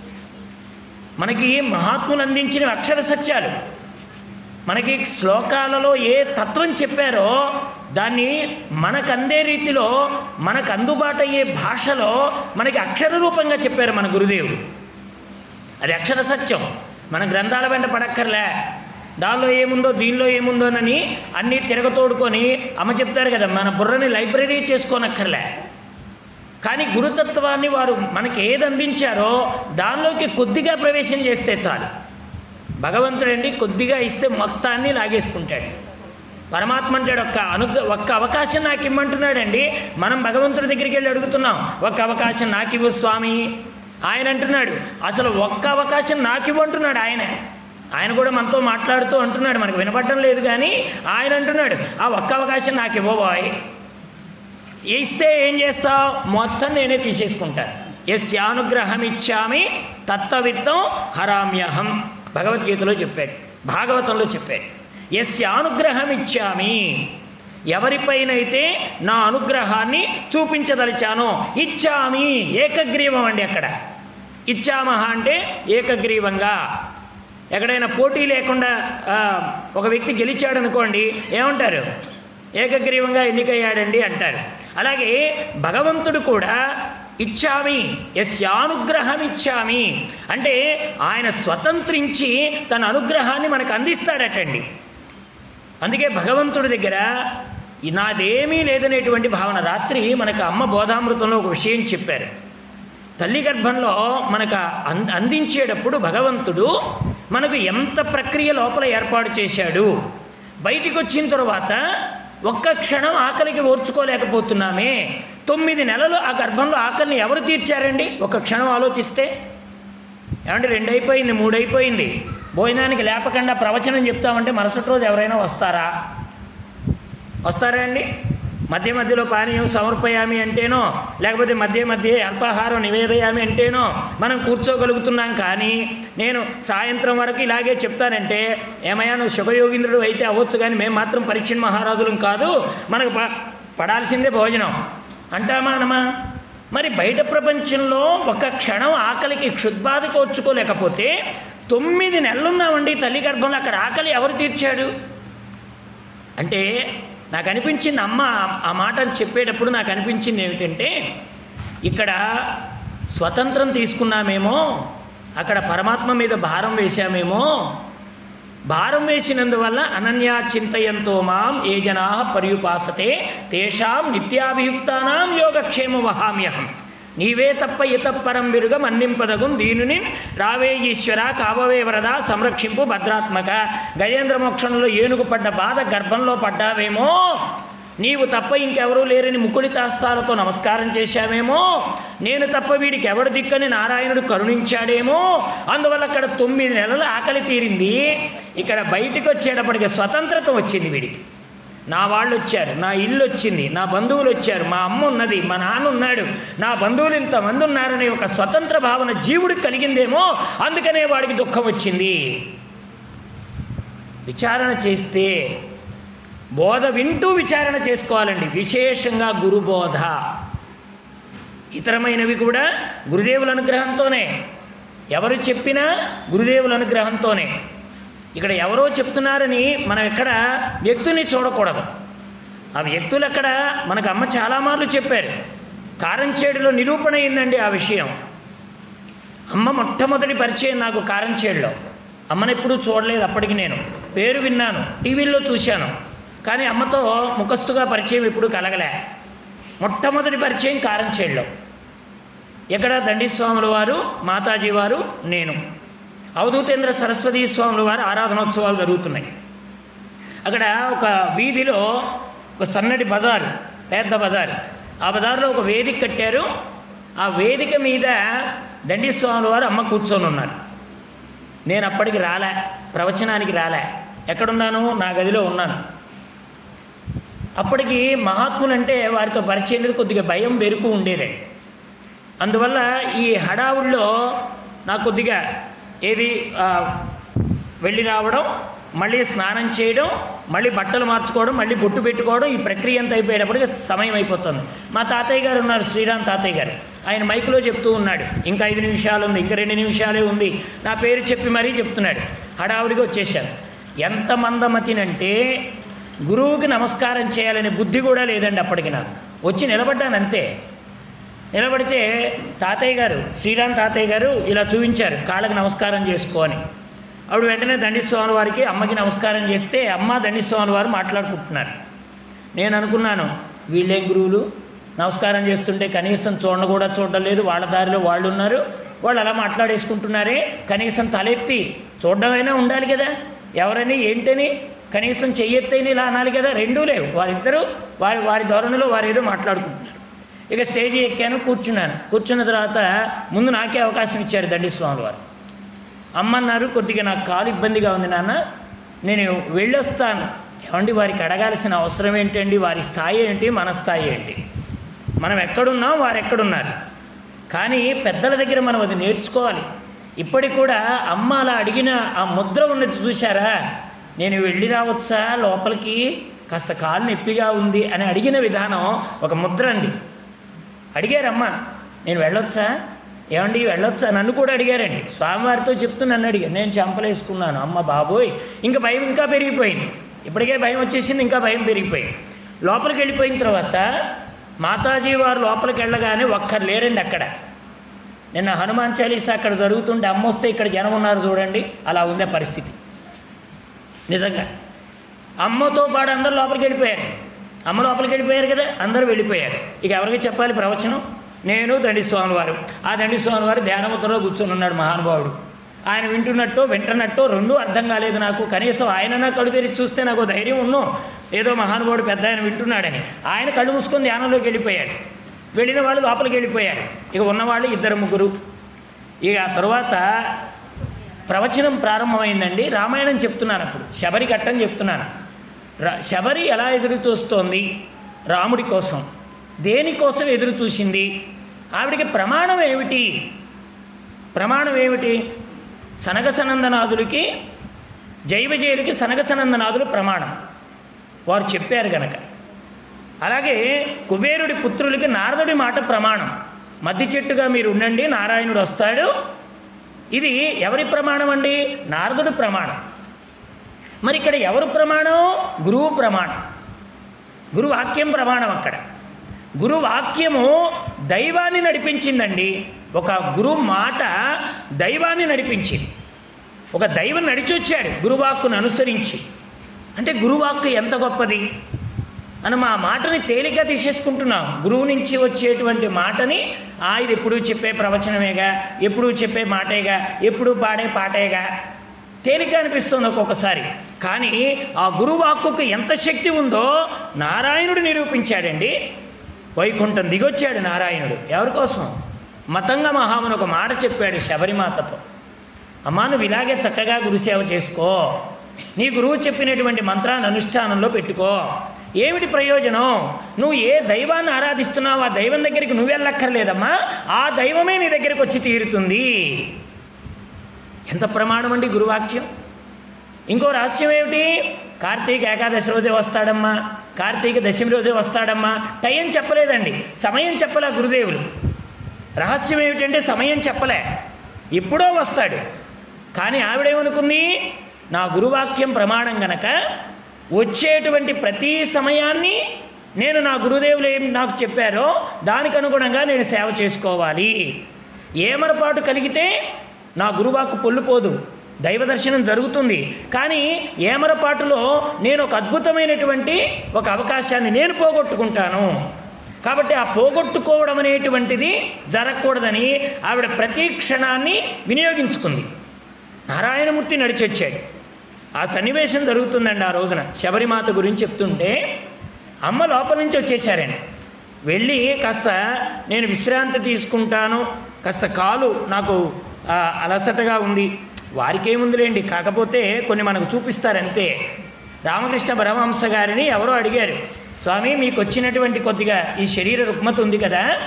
మనకి మహాత్ములు అందించిన అక్షర సత్యాలు మనకి శ్లోకాలలో ఏ తత్వం చెప్పారో దాన్ని మనకు అందే రీతిలో మనకు అందుబాటు అయ్యే భాషలో మనకి అక్షర రూపంగా చెప్పారు మన గురుదేవుడు అది అక్షర సత్యం మన గ్రంథాల వెంట పడక్కర్లే దానిలో ఏముందో దీనిలో ఏముందోనని అన్నీ తిరగతోడుకొని అమ్మ చెప్తారు కదా మన బుర్రని లైబ్రరీ చేసుకోనక్కర్లే కానీ గురుతత్వాన్ని వారు మనకి ఏది అందించారో దానిలోకి కొద్దిగా ప్రవేశం చేస్తే చాలు భగవంతుడండి కొద్దిగా ఇస్తే మొత్తాన్ని లాగేసుకుంటాడు పరమాత్మ అంటాడు ఒక్క అనుగ్ర ఒక్క అవకాశం నాకు ఇమ్మంటున్నాడండి మనం భగవంతుడి దగ్గరికి వెళ్ళి అడుగుతున్నాం ఒక్క అవకాశం నాకు ఇవ్వు స్వామి ఆయన అంటున్నాడు అసలు ఒక్క అవకాశం నాకు ఇవ్వంటున్నాడు ఆయన ఆయన కూడా మనతో మాట్లాడుతూ అంటున్నాడు మనకు వినపడడం లేదు కానీ ఆయన అంటున్నాడు ఆ ఒక్క అవకాశం నాకు ఇవ్వబోయ్ ఇస్తే ఏం చేస్తావు మొత్తం నేనే తీసేసుకుంటాను ఎస్యానుగ్రహం ఇచ్చామి తత్వవిత్తం హరామ్యహం భగవద్గీతలో చెప్పాడు భాగవతంలో చెప్పాడు ఎస్యానుగ్రహం ఇచ్చామి ఎవరిపైనైతే నా అనుగ్రహాన్ని చూపించదలిచానో ఇచ్చామి ఏకగ్రీవం అండి అక్కడ ఇచ్చామహ అంటే ఏకగ్రీవంగా ఎక్కడైనా పోటీ లేకుండా ఆ, ఒక వ్యక్తి గెలిచాడు అనుకోండి ఏమంటారు ఏకగ్రీవంగా ఎన్నికయ్యాడండి అంటారు అలాగే భగవంతుడు కూడా ఇచ్చామి యస్యానుగ్రహం ఇచ్చామి అంటే ఆయన స్వతంత్రించి తన అనుగ్రహాన్ని మనకు అందిస్తాడటండి అందుకే భగవంతుడి దగ్గర ఈ నాదేమీ లేదనేటువంటి భావన రాత్రి మనకు అమ్మ బోధామృతంలో ఒక విషయం చెప్పారు తల్లి గర్భంలో మనకు అం అందించేటప్పుడు భగవంతుడు మనకు ఎంత ప్రక్రియ లోపల ఏర్పాటు చేశాడు బయటికి వచ్చిన తర్వాత ఒక్క క్షణం ఆకలికి ఓర్చుకోలేకపోతున్నామే తొమ్మిది నెలలు ఆ గర్భంలో ఆకలిని ఎవరు తీర్చారండి ఒక క్షణం ఆలోచిస్తే ఏమంటే రెండు అయిపోయింది మూడు అయిపోయింది భోజనానికి లేపకుండా ప్రవచనం చెప్తామంటే మరుసటి రోజు ఎవరైనా వస్తారా వస్తారా అండి మధ్య మధ్యలో పానీయం సమర్పయామి అంటేనో లేకపోతే మధ్య మధ్య అల్పాహారం నివేదయామి అంటేనో మనం కూర్చోగలుగుతున్నాం కానీ నేను సాయంత్రం వరకు ఇలాగే చెప్తానంటే ఏమయ్యా నువ్వు శుభయోగింద్రుడు అయితే అవ్వచ్చు కానీ మేము మాత్రం పరీక్షణ మహారాజులం కాదు మనకు ప పడాల్సిందే భోజనం అంటామా అనమా మరి బయట ప్రపంచంలో ఒక క్షణం ఆకలికి క్షుద్బాధకు వచ్చుకోలేకపోతే తొమ్మిది నెలలున్నామండి తల్లి గర్భంలో అక్కడ ఆకలి ఎవరు తీర్చాడు అంటే నాకు అనిపించింది అమ్మ ఆ మాటను చెప్పేటప్పుడు నాకు అనిపించింది ఏమిటంటే ఇక్కడ స్వతంత్రం తీసుకున్నామేమో అక్కడ పరమాత్మ మీద భారం వేశామేమో భారం వేసినందువల్ల అనన్యా చింతయంతో మాం ఏ జనా పర్యుపాసతే తేషాం నిత్యాభియుక్తానాం యోగక్షేమ వహామ్యహం నీవే తప్ప ఇతప్పరం విరుగ మన్నింపదగుం దీనిని రావే ఈశ్వర కావవే వరద సంరక్షింపు భద్రాత్మక గజేంద్ర మోక్షంలో ఏనుగు పడ్డ బాధ గర్భంలో పడ్డావేమో నీవు తప్ప ఇంకెవరూ లేరని ముకుడి తాస్తాలతో నమస్కారం చేశావేమో నేను తప్ప వీడికి ఎవడు దిక్కని నారాయణుడు కరుణించాడేమో అందువల్ల అక్కడ తొమ్మిది నెలల ఆకలి తీరింది ఇక్కడ బయటికి వచ్చేటప్పటికి స్వతంత్రత వచ్చింది వీడికి నా వాళ్ళు వచ్చారు నా ఇల్లు వచ్చింది నా బంధువులు వచ్చారు మా అమ్మ ఉన్నది మా నాన్న ఉన్నాడు నా బంధువులు ఇంతమంది ఉన్నారనే ఒక స్వతంత్ర భావన జీవుడికి కలిగిందేమో అందుకనే వాడికి దుఃఖం వచ్చింది విచారణ చేస్తే బోధ వింటూ విచారణ చేసుకోవాలండి విశేషంగా గురుబోధ ఇతరమైనవి కూడా గురుదేవుల అనుగ్రహంతోనే ఎవరు చెప్పినా గురుదేవుల అనుగ్రహంతోనే ఇక్కడ ఎవరో చెప్తున్నారని మనం ఎక్కడ వ్యక్తిని చూడకూడదు ఆ వ్యక్తులు అక్కడ మనకు అమ్మ చాలా మార్లు చెప్పారు కారంచేడులో నిరూపణ అయిందండి ఆ విషయం అమ్మ మొట్టమొదటి పరిచయం నాకు కారంచేడులో అమ్మని ఎప్పుడూ చూడలేదు అప్పటికి నేను పేరు విన్నాను టీవీల్లో చూశాను కానీ అమ్మతో ముఖస్తుగా పరిచయం ఎప్పుడు కలగలే మొట్టమొదటి పరిచయం కారంచేడులో ఎక్కడ దండిస్వాముల వారు మాతాజీ వారు నేను అవధూతేంద్ర సరస్వతీ స్వాముల వారి ఆరాధనోత్సవాలు జరుగుతున్నాయి అక్కడ ఒక వీధిలో ఒక సన్నటి బజారు పెద్ద బజారు ఆ బజార్లో ఒక వేదిక కట్టారు ఆ వేదిక మీద దండిస్వాముల వారు అమ్మ కూర్చొని ఉన్నారు నేను అప్పటికి రాలే ప్రవచనానికి రాలే ఎక్కడున్నాను నా గదిలో ఉన్నాను అప్పటికి మహాత్ములంటే వారితో పరిచయం లేదు కొద్దిగా భయం బెరుకు ఉండేదే అందువల్ల ఈ హడావుల్లో నాకు కొద్దిగా ఏది ఆ, వెళ్ళి రావడం మళ్ళీ స్నానం చేయడం మళ్ళీ బట్టలు మార్చుకోవడం మళ్ళీ బొట్టు పెట్టుకోవడం ఈ ప్రక్రియ అంతా అయిపోయేటప్పటికి సమయం అయిపోతుంది మా తాతయ్య గారు ఉన్నారు శ్రీరామ్ తాతయ్య గారు ఆయన మైకులో చెప్తూ ఉన్నాడు ఇంకా ఐదు నిమిషాలు ఉంది ఇంకా రెండు నిమిషాలే ఉంది నా పేరు చెప్పి మరీ చెప్తున్నాడు హడావుడిగా వచ్చేసాను ఎంత మందమతినంటే గురువుకి నమస్కారం చేయాలనే బుద్ధి కూడా లేదండి అప్పటికి నాకు వచ్చి నిలబడ్డాను అంతే నిలబడితే తాతయ్య గారు శ్రీరామ్ తాతయ్య గారు ఇలా చూపించారు కాళ్ళకి నమస్కారం చేసుకో అని ఆవిడ వెంటనే దండిస్వామి వారికి అమ్మకి నమస్కారం చేస్తే అమ్మ దండిస్వామి వారు మాట్లాడుకుంటున్నారు నేను అనుకున్నాను వీళ్ళేం గురువులు నమస్కారం చేస్తుంటే కనీసం చూడను కూడా చూడడం లేదు వాళ్ళ దారిలో వాళ్ళు ఉన్నారు వాళ్ళు అలా మాట్లాడేసుకుంటున్నారే కనీసం తలెత్తి చూడడమైనా ఉండాలి కదా ఎవరని ఏంటని కనీసం చెయ్యెత్తైన ఇలా అనాలి కదా రెండూ లేవు వారిద్దరూ వారి వారి ధోరణిలో వారు ఏదో మాట్లాడుకుంటున్నారు ఇక స్టేజ్ ఎక్కాను కూర్చున్నాను కూర్చున్న తర్వాత ముందు నాకే అవకాశం ఇచ్చారు దండిస్వాములు వారు అమ్మన్నారు కొద్దిగా నాకు కాలు ఇబ్బందిగా ఉంది నాన్న నేను వెళ్ళొస్తాను ఏమండి వారికి అడగాల్సిన అవసరం ఏంటండి వారి స్థాయి ఏంటి మన స్థాయి ఏంటి మనం ఎక్కడున్నాం వారు ఎక్కడున్నారు కానీ పెద్దల దగ్గర మనం అది నేర్చుకోవాలి ఇప్పటికి కూడా అమ్మ అలా అడిగిన ఆ ముద్ర ఉన్నది చూశారా నేను వెళ్ళి రావచ్చా లోపలికి కాస్త కాలు నొప్పిగా ఉంది అని అడిగిన విధానం ఒక ముద్ర అండి అడిగారమ్మ నేను వెళ్ళొచ్చా ఏమండి వెళ్ళొచ్చా నన్ను కూడా అడిగారండి స్వామివారితో చెప్తూ నన్ను అడిగారు నేను చంపలేసుకున్నాను అమ్మ బాబోయ్ ఇంకా భయం ఇంకా పెరిగిపోయింది ఇప్పటికే భయం వచ్చేసింది ఇంకా భయం పెరిగిపోయింది లోపలికి వెళ్ళిపోయిన తర్వాత మాతాజీ వారు లోపలికి వెళ్ళగానే ఒక్కరు లేరండి అక్కడ నిన్న హనుమాన్ చాలీసా అక్కడ జరుగుతుంటే అమ్మ వస్తే ఇక్కడ జనం ఉన్నారు చూడండి అలా ఉందే పరిస్థితి నిజంగా అమ్మతో పాటు అందరు లోపలికి వెళ్ళిపోయారు అమ్మ లోపలికి వెళ్ళిపోయారు కదా అందరూ వెళ్ళిపోయారు ఇక ఎవరికి చెప్పాలి ప్రవచనం నేను దండిస్వామి వారు ఆ దండిస్వామి వారు ధ్యానముద్రలో కూర్చొని ఉన్నాడు మహానుభావుడు ఆయన వింటున్నట్టు వింటున్నట్టు రెండూ అర్థం కాలేదు నాకు కనీసం ఆయన నా కళ్ళు తెరిచి చూస్తే నాకు ధైర్యం ఉన్ను ఏదో మహానుభావుడు పెద్ద ఆయన వింటున్నాడని ఆయన కళ్ళు మూసుకొని ధ్యానంలోకి వెళ్ళిపోయాడు వెళ్ళిన వాళ్ళు లోపలికి వెళ్ళిపోయారు ఇక ఉన్నవాళ్ళు ఇద్దరు ముగ్గురు ఇక ఆ తర్వాత ప్రవచనం ప్రారంభమైందండి రామాయణం చెప్తున్నాను అప్పుడు శబరి ఘట్టం చెప్తున్నాను ర- శబరి ఎలా ఎదురు చూస్తోంది రాముడి కోసం దేనికోసం ఎదురు చూసింది ఆవిడికి ప్రమాణం ఏమిటి ప్రమాణం ఏమిటి సనగసనందనాథుడికి జైవజయుడికి సనగసనందనాథులు ప్రమాణం వారు చెప్పారు గనక అలాగే కుబేరుడి పుత్రులకి నారదుడి మాట ప్రమాణం మద్ది చెట్టుగా మీరు ఉండండి నారాయణుడు వస్తాడు ఇది ఎవరి ప్రమాణం అండి నారదుడి ప్రమాణం మరి ఇక్కడ ఎవరు ప్రమాణం గురువు ప్రమాణం గురువాక్యం ప్రమాణం అక్కడ గురువాక్యము దైవాన్ని నడిపించిందండి ఒక గురువు మాట దైవాన్ని నడిపించింది ఒక దైవం నడిచొచ్చాడు గురువాక్కును అనుసరించి అంటే గురువాక్కు ఎంత గొప్పది మనం ఆ మాటని తేలిగ్గా తీసేసుకుంటున్నాం గురువు నుంచి వచ్చేటువంటి మాటని ఆ ఇది ఎప్పుడూ చెప్పే ప్రవచనమేగా ఎప్పుడూ చెప్పే మాటేగా ఎప్పుడూ పాడే పాటేగా తేలిగ్గా అనిపిస్తుంది ఒక్కొక్కసారి కానీ ఆ గురువాక్కుకు ఎంత శక్తి ఉందో నారాయణుడు నిరూపించాడండి వైకుంఠం దిగొచ్చాడు నారాయణుడు ఎవరి కోసం మతంగ మహాముని ఒక మాట చెప్పాడు శబరిమాతతో అమ్మా నువ్వు ఇలాగే చక్కగా గురుసేవ చేసుకో నీ గురువు చెప్పినటువంటి మంత్రాన్ని అనుష్ఠానంలో పెట్టుకో ఏమిటి ప్రయోజనం నువ్వు ఏ దైవాన్ని ఆరాధిస్తున్నావు ఆ దైవం దగ్గరికి నువ్వు వెళ్ళక్కర్లేదమ్మా ఆ దైవమే నీ దగ్గరికి వచ్చి తీరుతుంది ఎంత ప్రమాణం అండి గురువాక్యం ఇంకో రహస్యం ఏమిటి కార్తీక ఏకాదశి రోజే వస్తాడమ్మా కార్తీక దశమి రోజే వస్తాడమ్మా టైం చెప్పలేదండి సమయం చెప్పలే గురుదేవులు రహస్యం ఏమిటంటే సమయం చెప్పలే ఎప్పుడో వస్తాడు కానీ ఆవిడేమనుకుంది నా గురువాక్యం ప్రమాణం గనక వచ్చేటువంటి ప్రతి సమయాన్ని నేను నా గురుదేవులు ఏం నాకు చెప్పారో దానికి అనుగుణంగా నేను సేవ చేసుకోవాలి ఏమరపాటు కలిగితే నా గురువాక్కు పొల్లుపోదు దైవ దర్శనం జరుగుతుంది కానీ ఏమరపాటులో నేను ఒక అద్భుతమైనటువంటి ఒక అవకాశాన్ని నేను పోగొట్టుకుంటాను కాబట్టి ఆ పోగొట్టుకోవడం అనేటువంటిది జరగకూడదని ఆవిడ ప్రతి క్షణాన్ని వినియోగించుకుంది నారాయణమూర్తి నడిచొచ్చాడు ఆ సన్నివేశం జరుగుతుందండి ఆ రోజున శబరిమాత గురించి చెప్తుంటే అమ్మ లోపల నుంచి వచ్చేసారండి వెళ్ళి కాస్త నేను విశ్రాంతి తీసుకుంటాను కాస్త కాలు నాకు ఆ, అలసటగా ఉంది వారికేముందిలేండి కాకపోతే కొన్ని మనకు చూపిస్తారంతే రామకృష్ణ పరమహంస గారిని ఎవరో అడిగారు స్వామి మీకు వచ్చినటువంటి కొద్దిగా ఈ శరీర రుగ్మత ఉంది కదా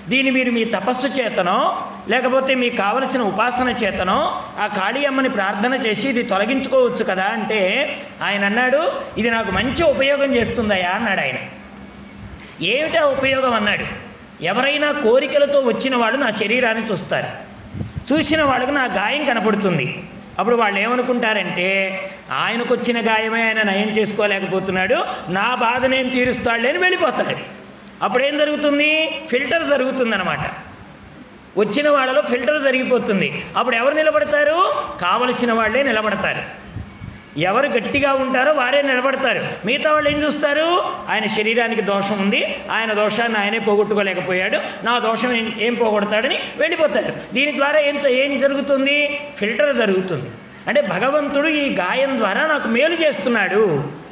దీన్ని మీరు మీ తపస్సు చేతనో లేకపోతే మీకు కావలసిన ఉపాసన చేతనో ఆ కాళీ అమ్మని ప్రార్థన చేసి ఇది తొలగించుకోవచ్చు కదా అంటే ఆయన అన్నాడు ఇది నాకు మంచి ఉపయోగం చేస్తుందయా అన్నాడు ఆయన ఏమిటా ఉపయోగం అన్నాడు ఎవరైనా కోరికలతో వచ్చిన వాళ్ళు నా శరీరాన్ని చూస్తారు చూసిన వాళ్ళకు నా గాయం కనపడుతుంది అప్పుడు వాళ్ళు ఏమనుకుంటారంటే ఆయనకు వచ్చిన గాయమే ఆయన నయం చేసుకోలేకపోతున్నాడు నా బాధ నేను తీరుస్తాడులే అని వెళ్ళిపోతాడు అప్పుడేం జరుగుతుంది ఫిల్టర్ జరుగుతుందన్నమాట వచ్చిన వాళ్ళలో ఫిల్టర్ జరిగిపోతుంది అప్పుడు ఎవరు నిలబడతారు కావలసిన వాళ్ళే నిలబడతారు ఎవరు గట్టిగా ఉంటారో వారే నిలబడతారు మిగతా వాళ్ళు ఏం చూస్తారు ఆయన శరీరానికి దోషం ఉంది ఆయన దోషాన్ని ఆయనే పోగొట్టుకోలేకపోయాడు నా దోషం ఏం ఏం పోగొడతాడని వెళ్ళిపోతారు దీని ద్వారా ఏం ఏం జరుగుతుంది ఫిల్టర్ జరుగుతుంది అంటే భగవంతుడు ఈ గాయం ద్వారా నాకు మేలు చేస్తున్నాడు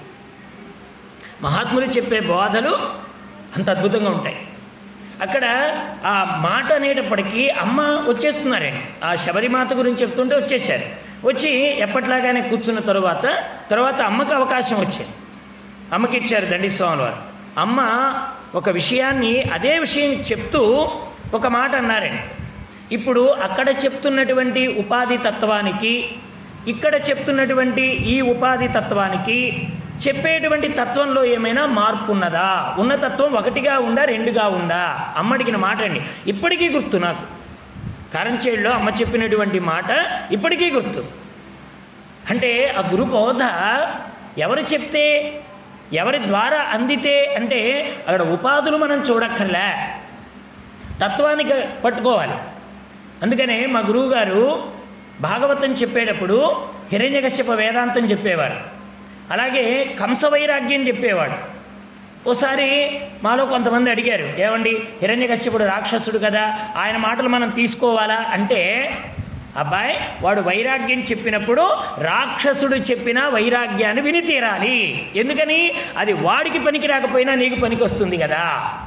మహాత్ములు చెప్పే బోధలు అంత అద్భుతంగా ఉంటాయి అక్కడ ఆ మాట అనేటప్పటికీ అమ్మ వచ్చేస్తున్నారండి ఆ శబరిమాత గురించి చెప్తుంటే వచ్చేసారు వచ్చి ఎప్పట్లాగానే కూర్చున్న తరువాత తర్వాత అమ్మకి అవకాశం వచ్చింది అమ్మకి ఇచ్చారు దండి స్వామి వారు అమ్మ ఒక విషయాన్ని అదే విషయం చెప్తూ ఒక మాట అన్నారండి ఇప్పుడు అక్కడ చెప్తున్నటువంటి ఉపాధి తత్వానికి ఇక్కడ చెప్తున్నటువంటి ఈ ఉపాధి తత్వానికి చెప్పేటువంటి తత్వంలో ఏమైనా మార్పు ఉన్నదా ఉన్న తత్వం ఒకటిగా ఉందా రెండుగా ఉందా అమ్మ అడిగిన మాట అండి ఇప్పటికీ గుర్తు నాకు కారంచేడులో అమ్మ చెప్పినటువంటి మాట ఇప్పటికీ గుర్తు అంటే ఆ గురు బోధ ఎవరు చెప్తే ఎవరి ద్వారా అందితే అంటే అక్కడ ఉపాధులు మనం చూడక్కర్లే తత్వానికి పట్టుకోవాలి అందుకనే మా గురువు గారు భాగవతం చెప్పేటప్పుడు హిరణ్యకశ్యప వేదాంతం చెప్పేవారు అలాగే కంస వైరాగ్యం చెప్పేవాడు ఓసారి మాలో కొంతమంది అడిగారు ఏమండి హిరణ్యకశ్యపుడు రాక్షసుడు కదా ఆయన మాటలు మనం తీసుకోవాలా అంటే అబ్బాయి వాడు వైరాగ్యం చెప్పినప్పుడు రాక్షసుడు చెప్పిన వైరాగ్యాన్ని విని తీరాలి ఎందుకని అది వాడికి పనికి రాకపోయినా నీకు పనికి వస్తుంది కదా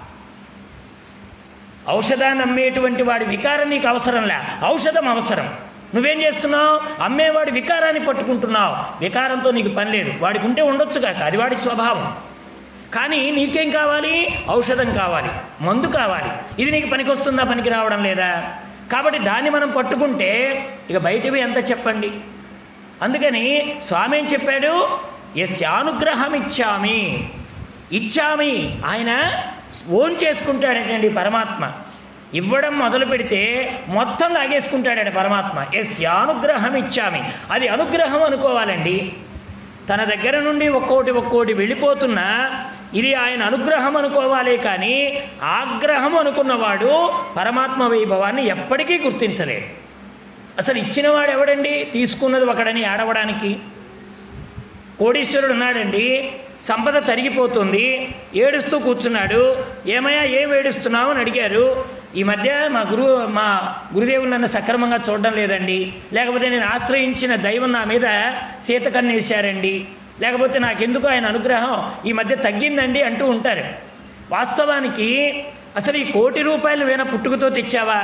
ఔషధాన్ని అమ్మేటువంటి వాడి వికారం నీకు అవసరంలే ఔషధం అవసరం నువ్వేం చేస్తున్నావు అమ్మేవాడి వికారాన్ని పట్టుకుంటున్నావు వికారంతో నీకు పని లేదు వాడికి ఉంటే ఉండొచ్చు కాక అది వాడి స్వభావం కానీ నీకేం కావాలి ఔషధం కావాలి మందు కావాలి ఇది నీకు పనికి వస్తుందా పనికి రావడం లేదా కాబట్టి దాన్ని మనం పట్టుకుంటే ఇక బయటివి ఎంత చెప్పండి అందుకని స్వామి ఏం చెప్పాడు ఎస్యానుగ్రహం ఇచ్చామి ఇచ్చామి ఆయన ఓన్ చేసుకుంటాడటండి పరమాత్మ ఇవ్వడం మొదలు పెడితే మొత్తం లాగేసుకుంటాడట పరమాత్మ ఎస్యానుగ్రహం ఇచ్చామి అది అనుగ్రహం అనుకోవాలండి తన దగ్గర నుండి ఒక్కోటి ఒక్కోటి వెళ్ళిపోతున్నా ఇది ఆయన అనుగ్రహం అనుకోవాలి కానీ ఆగ్రహం అనుకున్నవాడు పరమాత్మ వైభవాన్ని ఎప్పటికీ గుర్తించలేడు అసలు ఇచ్చినవాడు ఎవడండి తీసుకున్నది ఒకడని ఆడవడానికి కోడీశ్వరుడు ఉన్నాడండి సంపద తరిగిపోతుంది ఏడుస్తూ కూర్చున్నాడు ఏమయ్యా ఏం ఏడుస్తున్నావు అని అడిగారు ఈ మధ్య మా గురువు మా గురుదేవులు నన్ను సక్రమంగా చూడడం లేదండి లేకపోతే నేను ఆశ్రయించిన దైవం నా మీద సీత కన్నేశారండి లేకపోతే నాకెందుకు ఆయన అనుగ్రహం ఈ మధ్య తగ్గిందండి అంటూ ఉంటారు వాస్తవానికి అసలు ఈ కోటి రూపాయలు వేన పుట్టుకతో తెచ్చావా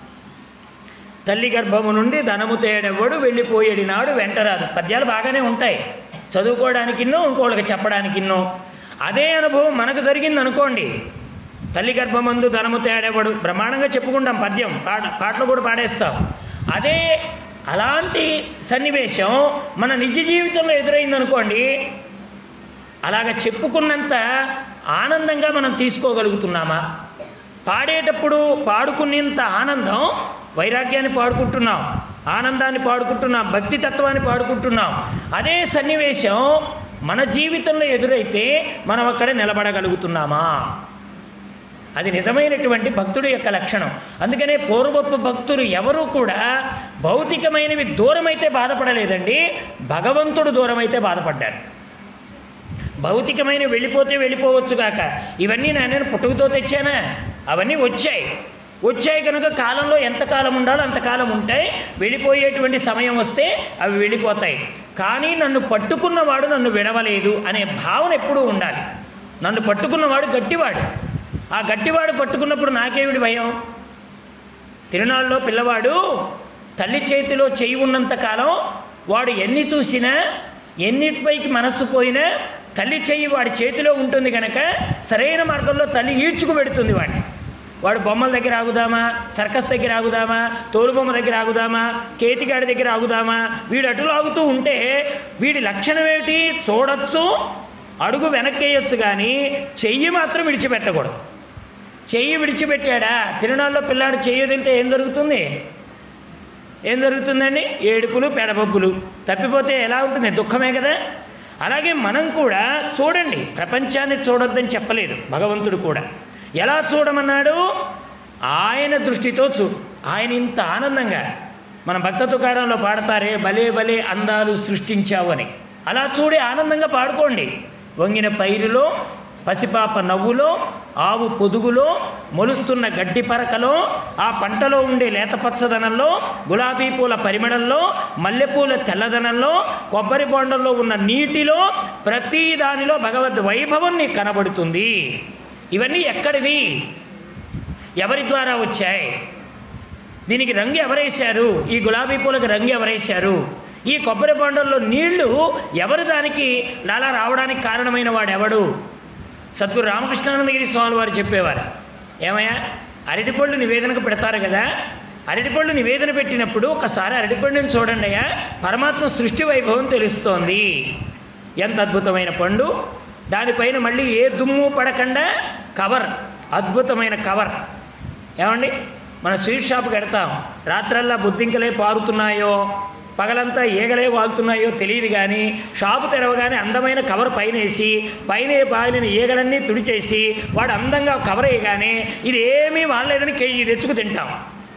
తల్లి గర్భము నుండి ధనము తేడెవ్వడు వెళ్ళిపోయేడి నాడు వెంటరాదు పద్యాలు బాగానే ఉంటాయి చదువుకోవడానికిన్నో ఇంకోళ్ళకి చెప్పడానికిన్నో అదే అనుభవం మనకు జరిగింది అనుకోండి తల్లి గర్భమందు ధనము తేడెవ్వడు బ్రహ్మాండంగా చెప్పుకుంటాం పద్యం పాట పాటలు కూడా పాడేస్తాం అదే అలాంటి సన్నివేశం మన నిజ జీవితంలో ఎదురైందనుకోండి అలాగ చెప్పుకున్నంత ఆనందంగా మనం తీసుకోగలుగుతున్నామా పాడేటప్పుడు పాడుకునేంత ఆనందం వైరాగ్యాన్ని పాడుకుంటున్నాం ఆనందాన్ని పాడుకుంటున్నాం భక్తి తత్వాన్ని పాడుకుంటున్నాం అదే సన్నివేశం మన జీవితంలో ఎదురైతే మనం అక్కడ నిలబడగలుగుతున్నామా అది నిజమైనటువంటి భక్తుడి యొక్క లక్షణం అందుకనే పూర్వపు భక్తులు ఎవరూ కూడా భౌతికమైనవి దూరమైతే బాధపడలేదండి భగవంతుడు దూరమైతే బాధపడ్డారు భౌతికమైన వెళ్ళిపోతే వెళ్ళిపోవచ్చు కాక ఇవన్నీ నేను పుట్టుకతో తెచ్చానా అవన్నీ వచ్చాయి వచ్చాయి కనుక కాలంలో ఎంతకాలం ఉండాలో అంతకాలం ఉంటాయి వెళ్ళిపోయేటువంటి సమయం వస్తే అవి వెళ్ళిపోతాయి కానీ నన్ను పట్టుకున్నవాడు నన్ను విడవలేదు అనే భావన ఎప్పుడూ ఉండాలి నన్ను పట్టుకున్నవాడు గట్టివాడు ఆ గట్టివాడు పట్టుకున్నప్పుడు నాకేమిటి భయం తిరునాళ్ళలో పిల్లవాడు తల్లి చేతిలో చేయి ఉన్నంత కాలం వాడు ఎన్ని చూసినా ఎన్నిటిపైకి మనస్సు పోయినా తల్లి చెయ్యి వాడి చేతిలో ఉంటుంది కనుక సరైన మార్గంలో తల్లి ఈడ్చుకు పెడుతుంది వాడిని వాడు బొమ్మల దగ్గర ఆగుదామా సర్కస్ దగ్గర ఆగుదామా తోలుబొమ్మ దగ్గర ఆగుదామా కేతిగాడి దగ్గర ఆగుదామా వీడు అటు లాగుతూ ఉంటే వీడి లక్షణం ఏమిటి చూడొచ్చు అడుగు వెనక్కేయొచ్చు కానీ చెయ్యి మాత్రం విడిచిపెట్టకూడదు చెయ్యి విడిచిపెట్టాడా తిరునాళ్ళలో పిల్లాడు చెయ్యి వదిలితే ఏం జరుగుతుంది ఏం జరుగుతుందండి ఏడుపులు పెడబొబ్బులు తప్పిపోతే ఎలా ఉంటుంది దుఃఖమే కదా అలాగే మనం కూడా చూడండి ప్రపంచాన్ని చూడొద్దని చెప్పలేదు భగవంతుడు కూడా ఎలా చూడమన్నాడు ఆయన దృష్టితో చూడు ఆయన ఇంత ఆనందంగా మన భక్త తుకారంలో పాడతారే భలే భలే అందాలు సృష్టించావు అని అలా చూడి ఆనందంగా పాడుకోండి వంగిన పైరులో పసిపాప నవ్వులో ఆవు పొదుగులో మొలుస్తున్న గడ్డి పరకలో ఆ పంటలో ఉండే లేత పచ్చదనంలో గులాబీ పూల పరిమళంలో మల్లెపూల తెల్లదనంలో కొబ్బరి బొండంలో ఉన్న నీటిలో ప్రతి దానిలో భగవద్ వైభవం నీకు కనబడుతుంది ఇవన్నీ ఎక్కడివి ఎవరి ద్వారా వచ్చాయి దీనికి రంగు ఎవరేశారు ఈ గులాబీ పూలకు రంగు ఎవరేశారు ఈ కొబ్బరి బొండంలో నీళ్లు ఎవరు దానికి అలా రావడానికి కారణమైన వాడు ఎవడు సద్గురు రామకృష్ణానందగిరి స్వామి వారు చెప్పేవారు ఏమయ్యా అరటిపళ్ళు నివేదనకు పెడతారు కదా అరటిపళ్ళు నివేదన పెట్టినప్పుడు ఒకసారి అరటిపండుని చూడండి అయ్యా పరమాత్మ సృష్టి వైభవం తెలుస్తోంది ఎంత అద్భుతమైన పండు దానిపైన మళ్ళీ ఏ దుమ్ము పడకుండా కవర్ అద్భుతమైన కవర్ ఏమండి మన స్వీట్ షాప్కి వెడతాం రాత్రల్లా బుద్ధింకలే పారుతున్నాయో పగలంతా ఈగలే వాళ్తున్నాయో తెలియదు కానీ షాపు తెరవగానే అందమైన కవర్ పైన వేసి పైన పాలిన ఈగలన్నీ తుడిచేసి వాడు అందంగా కవర్ వేయగానే ఇది ఏమీ వాడలేదని కేజీ తెచ్చుకు తింటాం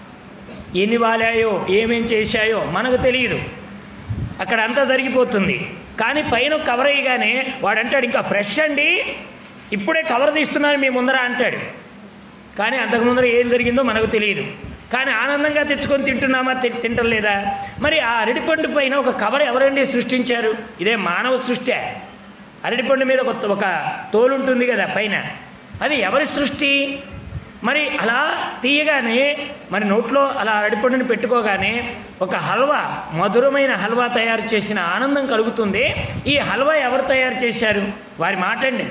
ఎన్ని వాలాయో ఏమేం చేశాయో మనకు తెలియదు అక్కడ అంతా జరిగిపోతుంది కానీ పైన కవర్ వేయగానే వాడు అంటాడు ఇంకా ఫ్రెష్ అండి ఇప్పుడే కవర్ తీస్తున్నాను మీ ముందర అంటాడు కానీ అంతకు ముందర ఏం జరిగిందో మనకు తెలియదు కానీ ఆనందంగా తెచ్చుకొని తింటున్నామా తి- తింటలేదా మరి ఆ అరటిపండు పైన ఒక కవర్ ఎవరండి సృష్టించారు ఇదే మానవ సృష్టి అరటిపండు మీద ఒక ఒక తోలు ఉంటుంది కదా పైన అది ఎవరి సృష్టి మరి అలా తీయగానే మరి నోట్లో అలా అరటిపండుని పెట్టుకోగానే ఒక హల్వా మధురమైన హల్వా తయారు చేసిన ఆనందం కలుగుతుంది ఈ హల్వా ఎవరు తయారు చేశారు వారి మాట అండి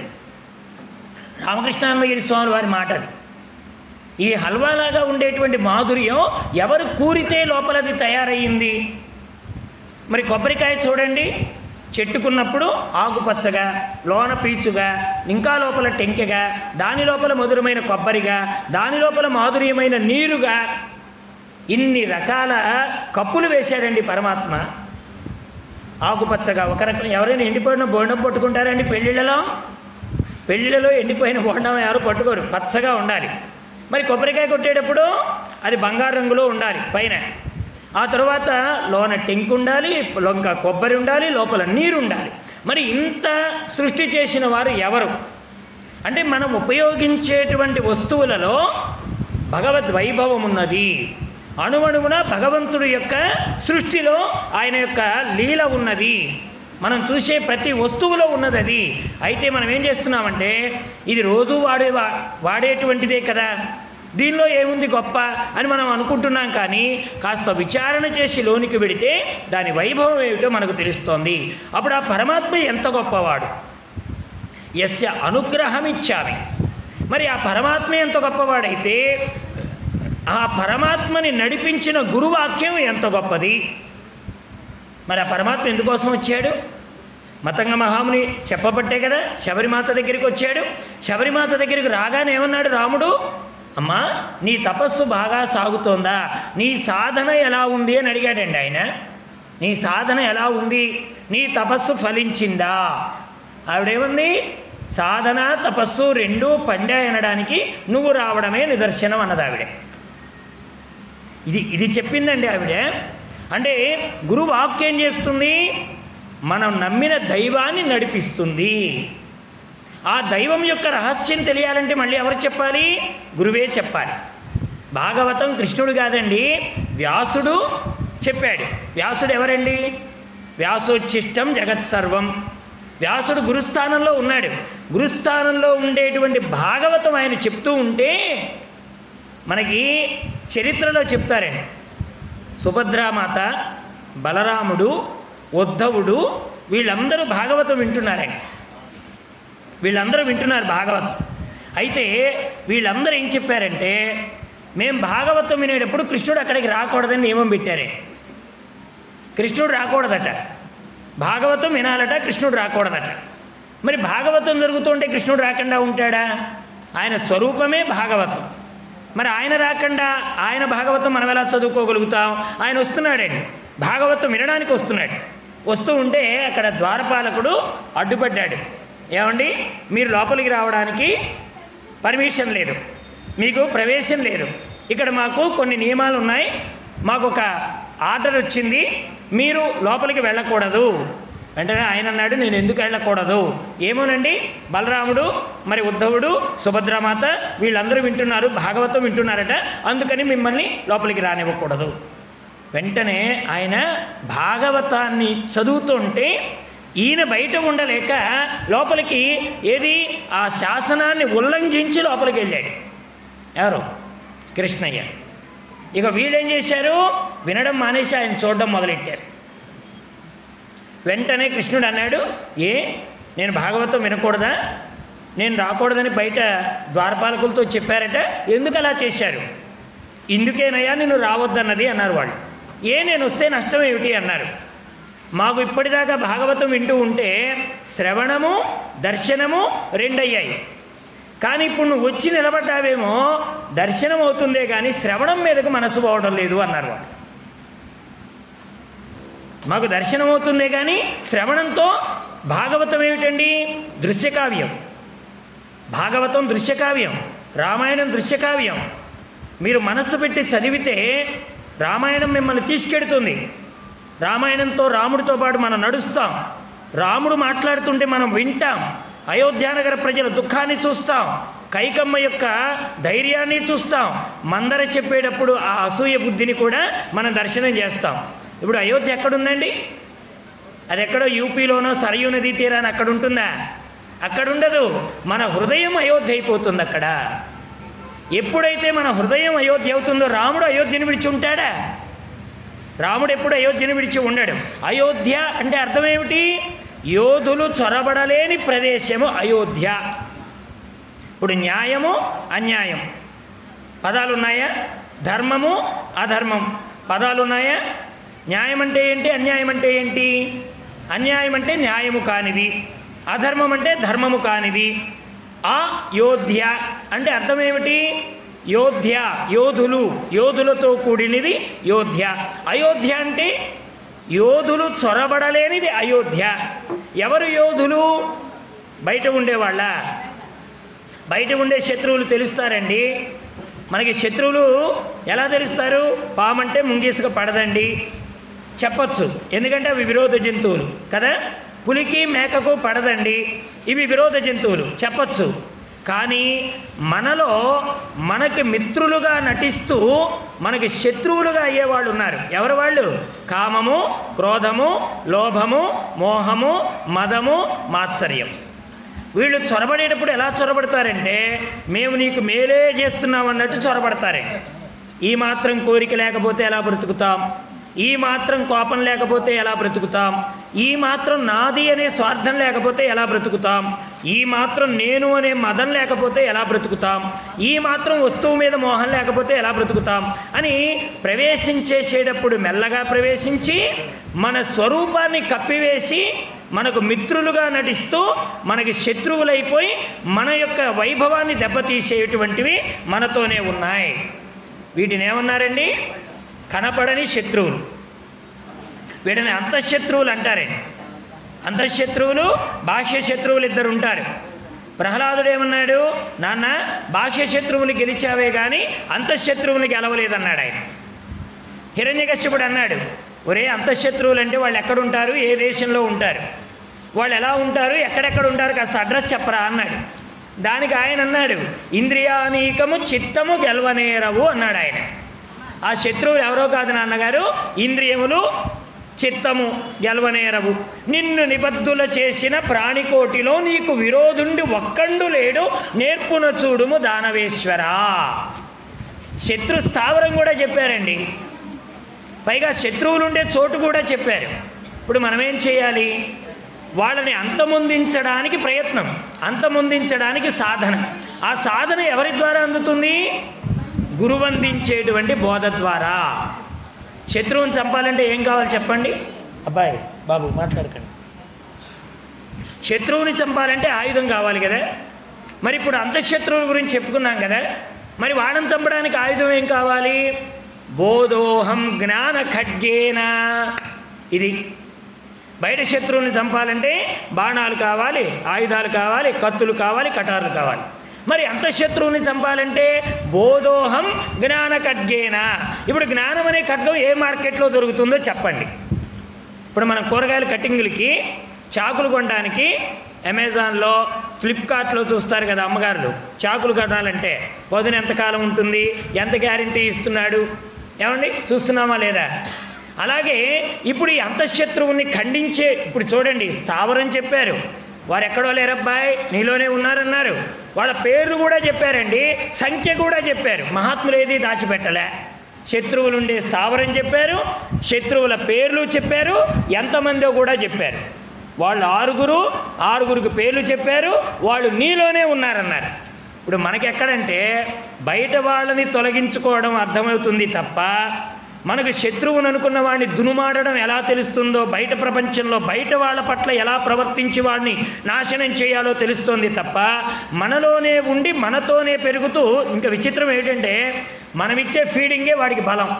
రామకృష్ణానందగిరి స్వామి వారి మాట అది ఈ హల్వాలాగా ఉండేటువంటి మాధుర్యం ఎవరు కూరితే లోపలది తయారయ్యింది మరి కొబ్బరికాయ చూడండి చెట్టుకున్నప్పుడు ఆకుపచ్చగా లోన పీచుగా ఇంకా లోపల టెంకెగా దాని లోపల మధురమైన కొబ్బరిగా దాని లోపల మాధుర్యమైన నీరుగా ఇన్ని రకాల కప్పులు వేశాడండి పరమాత్మ ఆకుపచ్చగా ఒక రకం ఎవరైనా ఎండిపోయిన బోండం పట్టుకుంటారండి పెళ్ళిళ్ళలో పెళ్ళిళ్ళలో ఎండిపోయిన బోండం ఎవరు పట్టుకోరు పచ్చగా ఉండాలి మరి కొబ్బరికాయ కొట్టేటప్పుడు అది బంగారు రంగులో ఉండాలి పైన ఆ తర్వాత లోన టెంక్ ఉండాలి లొంక కొబ్బరి ఉండాలి లోపల నీరు ఉండాలి మరి ఇంత సృష్టి చేసిన వారు ఎవరు అంటే మనం ఉపయోగించేటువంటి వస్తువులలో భగవద్ వైభవం ఉన్నది అణువణువున భగవంతుడి యొక్క సృష్టిలో ఆయన యొక్క లీల ఉన్నది మనం చూసే ప్రతి వస్తువులో ఉన్నది అది అయితే మనం ఏం చేస్తున్నామంటే ఇది రోజు వాడే వా- వాడేటువంటిదే కదా దీనిలో ఏముంది గొప్ప అని మనం అనుకుంటున్నాం కానీ కాస్త విచారణ చేసి లోనికి వెడితే దాని వైభవం ఏమిటో మనకు తెలుస్తోంది అప్పుడు ఆ పరమాత్మ ఎంత గొప్పవాడు యస్య అనుగ్రహం ఇచ్చామి మరి ఆ పరమాత్మ ఎంత గొప్పవాడైతే ఆ పరమాత్మని నడిపించిన గురువాక్యం ఎంత గొప్పది మరి ఆ పరమాత్మ ఎందుకోసం వచ్చాడు మతంగ మహాముని చెప్పబట్టే కదా శబరిమాత దగ్గరికి వచ్చాడు శబరిమాత దగ్గరికి రాగానే ఏమన్నాడు రాముడు అమ్మా నీ తపస్సు బాగా సాగుతోందా నీ సాధన ఎలా ఉంది అని అడిగాడండి ఆయన నీ సాధన ఎలా ఉంది నీ తపస్సు ఫలించిందా ఆవిడేముంది సాధన తపస్సు రెండూ పండాయి అనడానికి నువ్వు రావడమే నిదర్శనం అన్నది ఆవిడే ఇది ఇది చెప్పిందండి ఆవిడ అంటే గురు వాక్యం చేస్తుంది మనం నమ్మిన దైవాన్ని నడిపిస్తుంది ఆ దైవం యొక్క రహస్యం తెలియాలంటే మళ్ళీ ఎవరు చెప్పాలి గురువే చెప్పాలి భాగవతం కృష్ణుడు కాదండి వ్యాసుడు చెప్పాడు వ్యాసుడు ఎవరండి వ్యాసోచ్ఛిష్టం జగత్ సర్వం వ్యాసుడు గురుస్థానంలో ఉన్నాడు గురుస్థానంలో ఉండేటువంటి భాగవతం ఆయన చెప్తూ ఉంటే మనకి చరిత్రలో చెప్తారండి సుభద్రామాత బలరాముడు ఉద్ధవుడు వీళ్ళందరూ భాగవతం వింటున్నారండి వీళ్ళందరూ వింటున్నారు భాగవతం అయితే వీళ్ళందరూ ఏం చెప్పారంటే మేము భాగవతం వినేటప్పుడు కృష్ణుడు అక్కడికి రాకూడదని నియమం పెట్టారే కృష్ణుడు రాకూడదట భాగవతం వినాలట కృష్ణుడు రాకూడదట మరి భాగవతం జరుగుతుంటే కృష్ణుడు రాకుండా ఉంటాడా ఆయన స్వరూపమే భాగవతం మరి ఆయన రాకుండా ఆయన భాగవతం మనం ఎలా చదువుకోగలుగుతాం ఆయన వస్తున్నాడండి భాగవతం వినడానికి వస్తున్నాడు వస్తూ ఉంటే అక్కడ ద్వారపాలకుడు అడ్డుపడ్డాడు ఏమండి మీరు లోపలికి రావడానికి పర్మిషన్ లేదు మీకు ప్రవేశం లేదు ఇక్కడ మాకు కొన్ని నియమాలు ఉన్నాయి మాకు ఒక ఆర్డర్ వచ్చింది మీరు లోపలికి వెళ్ళకూడదు వెంటనే ఆయన అన్నాడు నేను ఎందుకు వెళ్ళకూడదు ఏమోనండి బలరాముడు మరి ఉద్ధవుడు సుభద్రామాత వీళ్ళందరూ వింటున్నారు భాగవతం వింటున్నారట అందుకని మిమ్మల్ని లోపలికి రానివ్వకూడదు వెంటనే ఆయన భాగవతాన్ని చదువుతుంటే ఈయన బయట ఉండలేక లోపలికి ఏది ఆ శాసనాన్ని ఉల్లంఘించి లోపలికి వెళ్ళాడు ఎవరు కృష్ణయ్య ఇక వీళ్ళేం చేశారు వినడం మానేసి ఆయన చూడడం మొదలెట్టారు వెంటనే కృష్ణుడు అన్నాడు ఏ నేను భాగవతం వినకూడదా నేను రాకూడదని బయట ద్వారపాలకులతో చెప్పారట ఎందుకు అలా చేశారు ఇందుకేనయ్యా నేను రావద్దన్నది అన్నారు వాళ్ళు ఏ నేను వస్తే నష్టం ఏమిటి అన్నారు మాకు ఇప్పటిదాకా భాగవతం వింటూ ఉంటే శ్రవణము దర్శనము రెండయ్యాయి కానీ ఇప్పుడు నువ్వు వచ్చి నిలబడ్డావేమో దర్శనం అవుతుందే కానీ శ్రవణం మీదకు మనసు పోవడం లేదు అన్నారు వాళ్ళు మాకు దర్శనం అవుతుందే కానీ శ్రవణంతో భాగవతం ఏమిటండి దృశ్యకావ్యం భాగవతం దృశ్యకావ్యం రామాయణం దృశ్యకావ్యం మీరు మనస్సు పెట్టి చదివితే రామాయణం మిమ్మల్ని తీసుకెడుతుంది రామాయణంతో రాముడితో పాటు మనం నడుస్తాం రాముడు మాట్లాడుతుంటే మనం వింటాం అయోధ్యానగర ప్రజల దుఃఖాన్ని చూస్తాం కైకమ్మ యొక్క ధైర్యాన్ని చూస్తాం మందర చెప్పేటప్పుడు ఆ అసూయ బుద్ధిని కూడా మనం దర్శనం చేస్తాం ఇప్పుడు అయోధ్య ఎక్కడుందండి అది ఎక్కడో యూపీలోనో సరయూ నదీ తీరాన్ని అక్కడ ఉంటుందా అక్కడ ఉండదు మన హృదయం అయోధ్య అయిపోతుంది అక్కడ ఎప్పుడైతే మన హృదయం అయోధ్య అవుతుందో రాముడు అయోధ్యను విడిచి ఉంటాడా రాముడు ఎప్పుడు అయోధ్యను విడిచి ఉండడు అయోధ్య అంటే అర్థం ఏమిటి యోధులు చొరబడలేని ప్రదేశము అయోధ్య ఇప్పుడు న్యాయము అన్యాయం పదాలు ఉన్నాయా ధర్మము అధర్మం పదాలు ఉన్నాయా న్యాయం అంటే ఏంటి అన్యాయం అంటే ఏంటి అన్యాయం అంటే న్యాయము కానిది అధర్మం అంటే ధర్మము కానిది ఆ యోధ్య అంటే అర్థం ఏమిటి యోధ్య యోధులు యోధులతో కూడినది యోధ్య అయోధ్య అంటే యోధులు చొరబడలేనిది అయోధ్య ఎవరు యోధులు బయట ఉండేవాళ్ళ బయట ఉండే శత్రువులు తెలుస్తారండి మనకి శత్రువులు ఎలా తెలుస్తారు పామంటే ముంగీసుక పడదండి చెప్పొచ్చు ఎందుకంటే అవి విరోధ జంతువులు కదా పులికి మేకకు పడదండి ఇవి విరోధ జంతువులు చెప్పొచ్చు కానీ మనలో మనకి మిత్రులుగా నటిస్తూ మనకి శత్రువులుగా అయ్యేవాళ్ళు ఉన్నారు ఎవరు వాళ్ళు కామము క్రోధము లోభము మోహము మదము మాత్సర్యం వీళ్ళు చొరబడేటప్పుడు ఎలా చొరబడతారంటే మేము నీకు మేలే చేస్తున్నాం అన్నట్టు చొరబడతారే ఈ మాత్రం కోరిక లేకపోతే ఎలా బ్రతుకుతాం ఈ మాత్రం కోపం లేకపోతే ఎలా బ్రతుకుతాం ఈ మాత్రం నాది అనే స్వార్థం లేకపోతే ఎలా బ్రతుకుతాం ఈ మాత్రం నేను అనే మదం లేకపోతే ఎలా బ్రతుకుతాం ఈ మాత్రం వస్తువు మీద మోహం లేకపోతే ఎలా బ్రతుకుతాం అని ప్రవేశించేసేటప్పుడు మెల్లగా ప్రవేశించి మన స్వరూపాన్ని కప్పివేసి మనకు మిత్రులుగా నటిస్తూ మనకి శత్రువులైపోయి మన యొక్క వైభవాన్ని దెబ్బతీసేటువంటివి మనతోనే ఉన్నాయి వీటిని ఏమన్నారండి కనపడని శత్రువులు వీటిని అంతఃశత్రువులు అంటారండి అంతఃశత్రువులు బాహ్య శత్రువులు ఇద్దరు ఉంటారు ప్రహ్లాదుడు ఏమన్నాడు నాన్న బాహ్య శత్రువులు గెలిచావే కానీ అంతఃశత్రువుని గెలవలేదన్నాడు ఆయన హిరణ్యకశ్యపుడు అన్నాడు ఒరే అంతఃశత్రువులు అంటే వాళ్ళు ఎక్కడుంటారు ఏ దేశంలో ఉంటారు వాళ్ళు ఎలా ఉంటారు ఎక్కడెక్కడ ఉంటారు కాస్త అడ్రస్ చెప్పరా అన్నాడు దానికి ఆయన అన్నాడు ఇంద్రియానీకము చిత్తము గెలవనేరవు అన్నాడు ఆయన ఆ శత్రువులు ఎవరో కాదు నాన్నగారు ఇంద్రియములు చిత్తము గెలవనేరవు నిన్ను నిబద్ధుల చేసిన ప్రాణికోటిలో నీకు విరోధుండి ఒక్కండు లేడు నేర్పున చూడుము దానవేశ్వరా శత్రు స్థావరం కూడా చెప్పారండి పైగా శత్రువులు ఉండే చోటు కూడా చెప్పారు ఇప్పుడు మనం ఏం చేయాలి వాళ్ళని అంతమొందించడానికి ప్రయత్నం అంతమొందించడానికి సాధన ఆ సాధన ఎవరి ద్వారా అందుతుంది గురువు అందించేటువంటి బోధ ద్వారా శత్రువుని చంపాలంటే ఏం కావాలి చెప్పండి అబ్బాయి బాబు మాట్లాడకండి శత్రువుని చంపాలంటే ఆయుధం కావాలి కదా మరి ఇప్పుడు అంతఃశత్రువుల గురించి చెప్పుకున్నాం కదా మరి వాళ్ళని చంపడానికి ఆయుధం ఏం కావాలి బోధోహం జ్ఞాన ఖడ్గేన ఇది బయట శత్రువుని చంపాలంటే బాణాలు కావాలి ఆయుధాలు కావాలి కత్తులు కావాలి కటార్లు కావాలి మరి అంతఃశత్రువుని చంపాలంటే బోధోహం జ్ఞాన ఖడ్గేన ఇప్పుడు జ్ఞానం అనే ఖడ్గం ఏ మార్కెట్లో దొరుకుతుందో చెప్పండి ఇప్పుడు మనం కూరగాయల కటింగులకి చాకులు కొనడానికి అమెజాన్లో ఫ్లిప్కార్ట్లో చూస్తారు కదా అమ్మగారులు చాకులు కొనాలంటే వదిన ఎంతకాలం ఉంటుంది ఎంత గ్యారంటీ ఇస్తున్నాడు ఏమండి చూస్తున్నామా లేదా అలాగే ఇప్పుడు ఈ అంతఃశత్రువుని ఖండించే ఇప్పుడు చూడండి స్థావరం చెప్పారు వారు ఎక్కడో లేరబ్బాయి నీలోనే ఉన్నారన్నారు వాళ్ళ పేర్లు కూడా చెప్పారండి సంఖ్య కూడా చెప్పారు మహాత్ములు ఏది దాచిపెట్టలే శత్రువులు ఉండే స్థావరం చెప్పారు శత్రువుల పేర్లు చెప్పారు ఎంతమందో కూడా చెప్పారు వాళ్ళు ఆరుగురు ఆరుగురికి పేర్లు చెప్పారు వాళ్ళు నీలోనే ఉన్నారన్నారు ఇప్పుడు మనకెక్కడంటే బయట వాళ్ళని తొలగించుకోవడం అర్థమవుతుంది తప్ప మనకు శత్రువును అనుకున్న వాడిని దునుమాడడం ఎలా తెలుస్తుందో బయట ప్రపంచంలో బయట వాళ్ళ పట్ల ఎలా ప్రవర్తించి వాడిని నాశనం చేయాలో తెలుస్తోంది తప్ప మనలోనే ఉండి మనతోనే పెరుగుతూ ఇంకా విచిత్రం ఏంటంటే మనమిచ్చే ఫీడింగే వాడికి బలం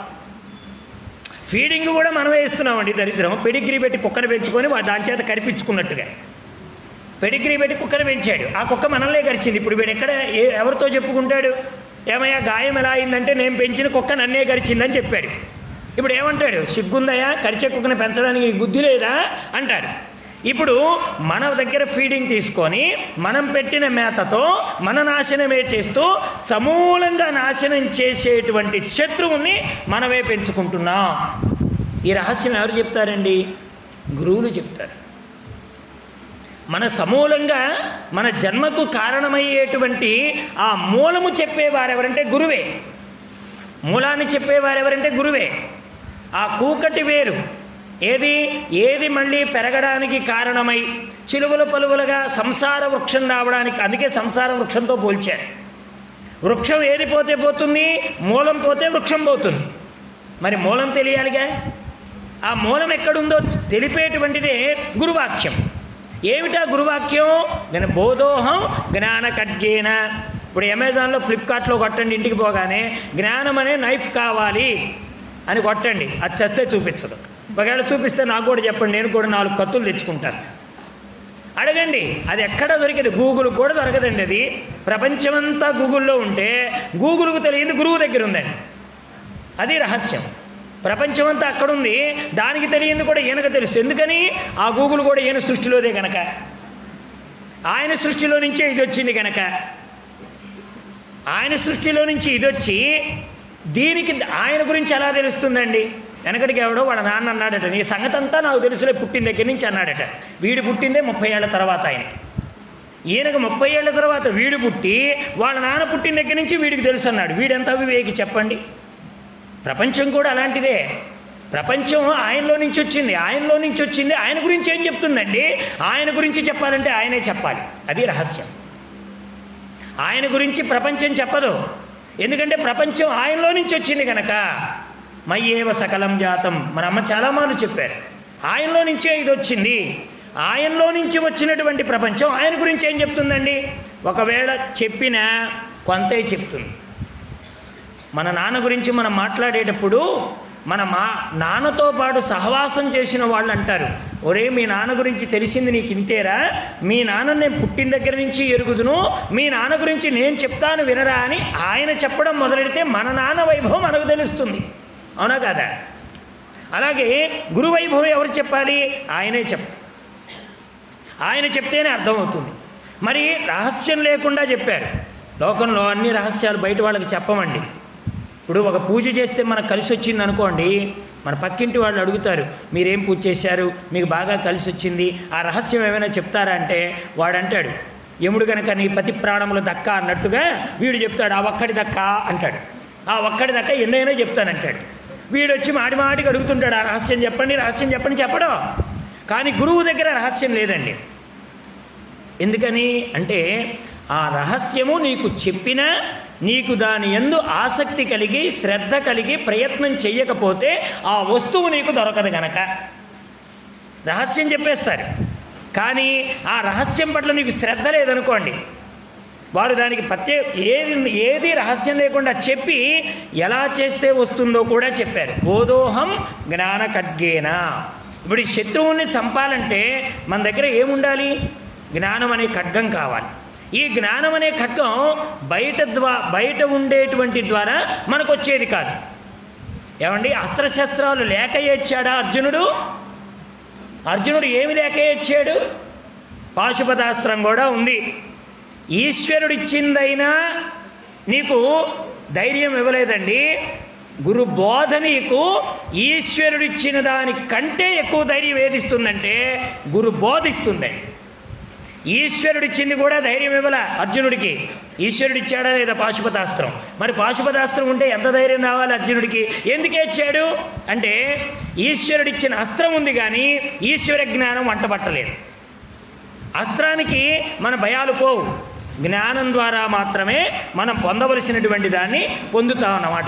ఫీడింగ్ కూడా మనమే ఇస్తున్నామండి దరిద్రం పెడిగ్రీ పెట్టి కుక్కను పెంచుకొని వా- దాని చేత కరిపించుకున్నట్టుగా పెడిగ్రీ పెట్టి కుక్కను పెంచాడు ఆ కుక్క మనల్నే కరిచింది ఇప్పుడు వీడు ఎక్కడ ఏ ఎవరితో చెప్పుకుంటాడు ఏమయ్యా గాయం ఎలా అయిందంటే నేను పెంచిన కుక్క నన్నే కరిచిందని చెప్పాడు ఇప్పుడు ఏమంటాడు సిగ్గుందయ్యా కరిచే కుక్కను పెంచడానికి నీకు బుద్ధి లేదా అంటాడు ఇప్పుడు మన దగ్గర ఫీడింగ్ తీసుకొని మనం పెట్టిన మేతతో మన నాశనమే చేస్తూ సమూలంగా నాశనం చేసేటువంటి శత్రువుని మనమే పెంచుకుంటున్నాం ఈ రహస్యం ఎవరు చెప్తారండి గురువులు చెప్తారు మన సమూలంగా మన జన్మకు కారణమయ్యేటువంటి ఆ మూలము చెప్పేవారెవరంటే గురువే మూలాన్ని చెప్పేవారెవరంటే గురువే ఆ కూకటి వేరు ఏది ఏది మళ్ళీ పెరగడానికి కారణమై చిలువలు పలువులుగా సంసార వృక్షం రావడానికి అందుకే సంసార వృక్షంతో పోల్చారు వృక్షం ఏది పోతే పోతుంది మూలం పోతే వృక్షం పోతుంది మరి మూలం తెలియాలిగా ఆ మూలం ఎక్కడుందో తెలిపేటువంటిదే గురువాక్యం ఏమిటా గురువాక్యం నేను బోధోహం జ్ఞాన ఖడ్గేన ఇప్పుడు అమెజాన్లో ఫ్లిప్కార్ట్లో కొట్టండి ఇంటికి పోగానే జ్ఞానం అనే నైఫ్ కావాలి అని కొట్టండి అది చస్తే చూపించదు ఒకవేళ చూపిస్తే నాకు కూడా చెప్పండి నేను కూడా నాలుగు కత్తులు తెచ్చుకుంటాను అడగండి అది ఎక్కడ దొరికింది గూగుల్ కూడా దొరకదండి అది ప్రపంచమంతా గూగుల్లో ఉంటే గూగుల్కు తెలియదు గురువు దగ్గర ఉందండి అది రహస్యం ప్రపంచమంతా అక్కడ ఉంది దానికి తెలియంది కూడా ఈయనకు తెలుసు ఎందుకని ఆ గూగుల్ కూడా ఈయన సృష్టిలోదే కనుక ఆయన సృష్టిలో నుంచే ఇది వచ్చింది కనుక ఆయన సృష్టిలో నుంచి ఇది వచ్చి దీనికి ఆయన గురించి ఎలా తెలుస్తుందండి వెనకటికి ఎవడో వాళ్ళ నాన్న అన్నాడట నీ సంగతి అంతా నాకు తెలుసులే పుట్టిన దగ్గర నుంచి అన్నాడట వీడు పుట్టిందే ముప్పై ఏళ్ల తర్వాత ఆయనకి ఈయనకు ముప్పై ఏళ్ల తర్వాత వీడు పుట్టి వాళ్ళ నాన్న పుట్టిన దగ్గర నుంచి వీడికి తెలుసు అన్నాడు వీడెంత అవివేకి చెప్పండి ప్రపంచం కూడా అలాంటిదే ప్రపంచం ఆయనలో నుంచి వచ్చింది ఆయనలో నుంచి వచ్చింది ఆయన గురించి ఏం చెప్తుందండి ఆయన గురించి చెప్పాలంటే ఆయనే చెప్పాలి అది రహస్యం ఆయన గురించి ప్రపంచం చెప్పదు ఎందుకంటే ప్రపంచం ఆయనలో నుంచి వచ్చింది కనుక మయ్యేవ సకలం జాతం మన అమ్మ చాలా మార్లు చెప్పారు ఆయనలో నుంచే ఇది వచ్చింది ఆయనలో నుంచి వచ్చినటువంటి ప్రపంచం ఆయన గురించి ఏం చెప్తుందండి ఒకవేళ చెప్పినా కొంతే చెప్తుంది మన నాన్న గురించి మనం మాట్లాడేటప్పుడు మన మా నాన్నతో పాటు సహవాసం చేసిన వాళ్ళు అంటారు ఒరే మీ నాన్న గురించి తెలిసింది నీకు ఇంతేరా మీ నాన్న నేను పుట్టిన దగ్గర నుంచి ఎరుగుదును మీ నాన్న గురించి నేను చెప్తాను వినరా అని ఆయన చెప్పడం మొదలెడితే మన నాన్న వైభవం మనకు తెలుస్తుంది అవునా కాదా అలాగే గురు వైభవం ఎవరు చెప్పాలి ఆయనే చెప్పాలి ఆయన చెప్తేనే అర్థమవుతుంది మరి రహస్యం లేకుండా చెప్పారు లోకంలో అన్ని రహస్యాలు బయట వాళ్ళకి చెప్పమండి ఇప్పుడు ఒక పూజ చేస్తే మనకు కలిసి వచ్చింది అనుకోండి మన పక్కింటి వాళ్ళు అడుగుతారు మీరేం పూజ చేశారు మీకు బాగా కలిసి వచ్చింది ఆ రహస్యం ఏమైనా చెప్తారా అంటే వాడు అంటాడు యముడు కనుక నీ పతి ప్రాణములు దక్క అన్నట్టుగా వీడు చెప్తాడు ఆ ఒక్కడి దక్క అంటాడు ఆ ఒక్కడి దక్క ఎన్నైనా చెప్తానంటాడు వీడు వచ్చి మాటి మాటికి అడుగుతుంటాడు ఆ రహస్యం చెప్పండి రహస్యం చెప్పండి చెప్పడం కానీ గురువు దగ్గర రహస్యం లేదండి ఎందుకని అంటే ఆ రహస్యము నీకు చెప్పినా నీకు దాని ఎందు ఆసక్తి కలిగి శ్రద్ధ కలిగి ప్రయత్నం చెయ్యకపోతే ఆ వస్తువు నీకు దొరకదు గనక రహస్యం చెప్పేస్తారు కానీ ఆ రహస్యం పట్ల నీకు శ్రద్ధ లేదనుకోండి వారు దానికి ప్రత్యే ఏది ఏది రహస్యం లేకుండా చెప్పి ఎలా చేస్తే వస్తుందో కూడా చెప్పారు బోధోహం జ్ఞాన ఖడ్గేన ఇప్పుడు ఈ శత్రువుల్ని చంపాలంటే మన దగ్గర ఏముండాలి జ్ఞానం అనే ఖడ్గం కావాలి ఈ జ్ఞానం అనే ఖడ్గం బయట ద్వా బయట ఉండేటువంటి ద్వారా మనకు వచ్చేది కాదు ఏమండి అస్త్రశస్త్రాలు లేక ఏడ్చాడా అర్జునుడు అర్జునుడు ఏమి లేక ఏడ్చాడు పాశుపతాస్త్రం కూడా ఉంది ఈశ్వరుడిచ్చిందైనా నీకు ధైర్యం ఇవ్వలేదండి గురు బోధ నీకు ఈశ్వరుడిచ్చిన దానికంటే ఎక్కువ ధైర్యం ఏదిస్తుందంటే గురు బోధిస్తుంది ఈశ్వరుడిచ్చింది కూడా ధైర్యం ఇవ్వల అర్జునుడికి ఈశ్వరుడు ఇచ్చాడా లేదా పాశుపతాస్త్రం మరి పాశుపతాస్త్రం ఉంటే ఎంత ధైర్యం రావాలి అర్జునుడికి ఎందుకు ఇచ్చాడు అంటే ఈశ్వరుడిచ్చిన అస్త్రం ఉంది కానీ ఈశ్వర జ్ఞానం వంటబట్టలేదు అస్త్రానికి మన భయాలు పోవు జ్ఞానం ద్వారా మాత్రమే మనం పొందవలసినటువంటి దాన్ని పొందుతాం అన్నమాట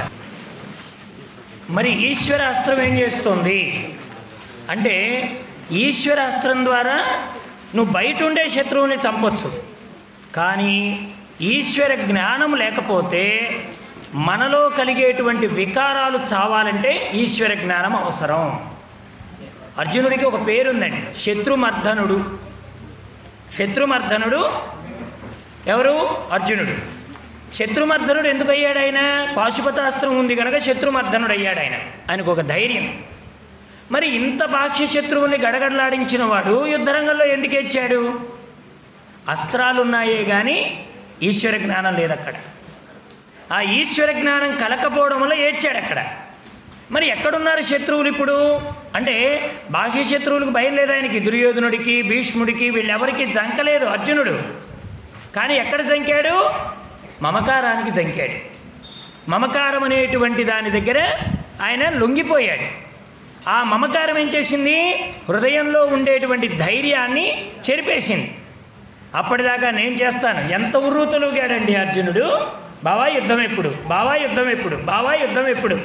మరి ఈశ్వర అస్త్రం ఏం చేస్తుంది అంటే ఈశ్వర అస్త్రం ద్వారా నువ్వు బయట ఉండే శత్రువుని చంపొచ్చు కానీ ఈశ్వర జ్ఞానం లేకపోతే మనలో కలిగేటువంటి వికారాలు చావాలంటే ఈశ్వర జ్ఞానం అవసరం అర్జునుడికి ఒక పేరుందండి శత్రుమర్ధనుడు శత్రుమర్ధనుడు ఎవరు అర్జునుడు శత్రుమర్ధనుడు ఎందుకు అయ్యాడు ఆయన పాశుపతాస్త్రం ఉంది కనుక శత్రుమర్ధనుడు అయ్యాడు ఆయన ఆయనకు ఒక ధైర్యం మరి ఇంత బాహ్య శత్రువుని గడగడలాడించిన వాడు యుద్ధరంగంలో ఎందుకు ఏడ్చాడు అస్త్రాలున్నాయే కానీ ఈశ్వర జ్ఞానం లేదు అక్కడ ఆ ఈశ్వర జ్ఞానం కలకపోవడం వల్ల ఏడ్చాడు అక్కడ మరి ఎక్కడున్నారు శత్రువులు ఇప్పుడు అంటే బాహ్య శత్రువులకు భయం లేదు ఆయనకి దుర్యోధనుడికి భీష్ముడికి వీళ్ళెవరికి జంకలేదు అర్జునుడు కానీ ఎక్కడ జంకాడు మమకారానికి జంకాడు మమకారం అనేటువంటి దాని దగ్గర ఆయన లొంగిపోయాడు ఆ మమకారం ఏం చేసింది హృదయంలో ఉండేటువంటి ధైర్యాన్ని చెరిపేసింది అప్పటిదాకా నేను చేస్తాను ఎంత ఉర్రూతలుగాడండి అర్జునుడు బావా యుద్ధం ఎప్పుడు బావా యుద్ధం ఎప్పుడు బావా యుద్ధం ఎప్పుడు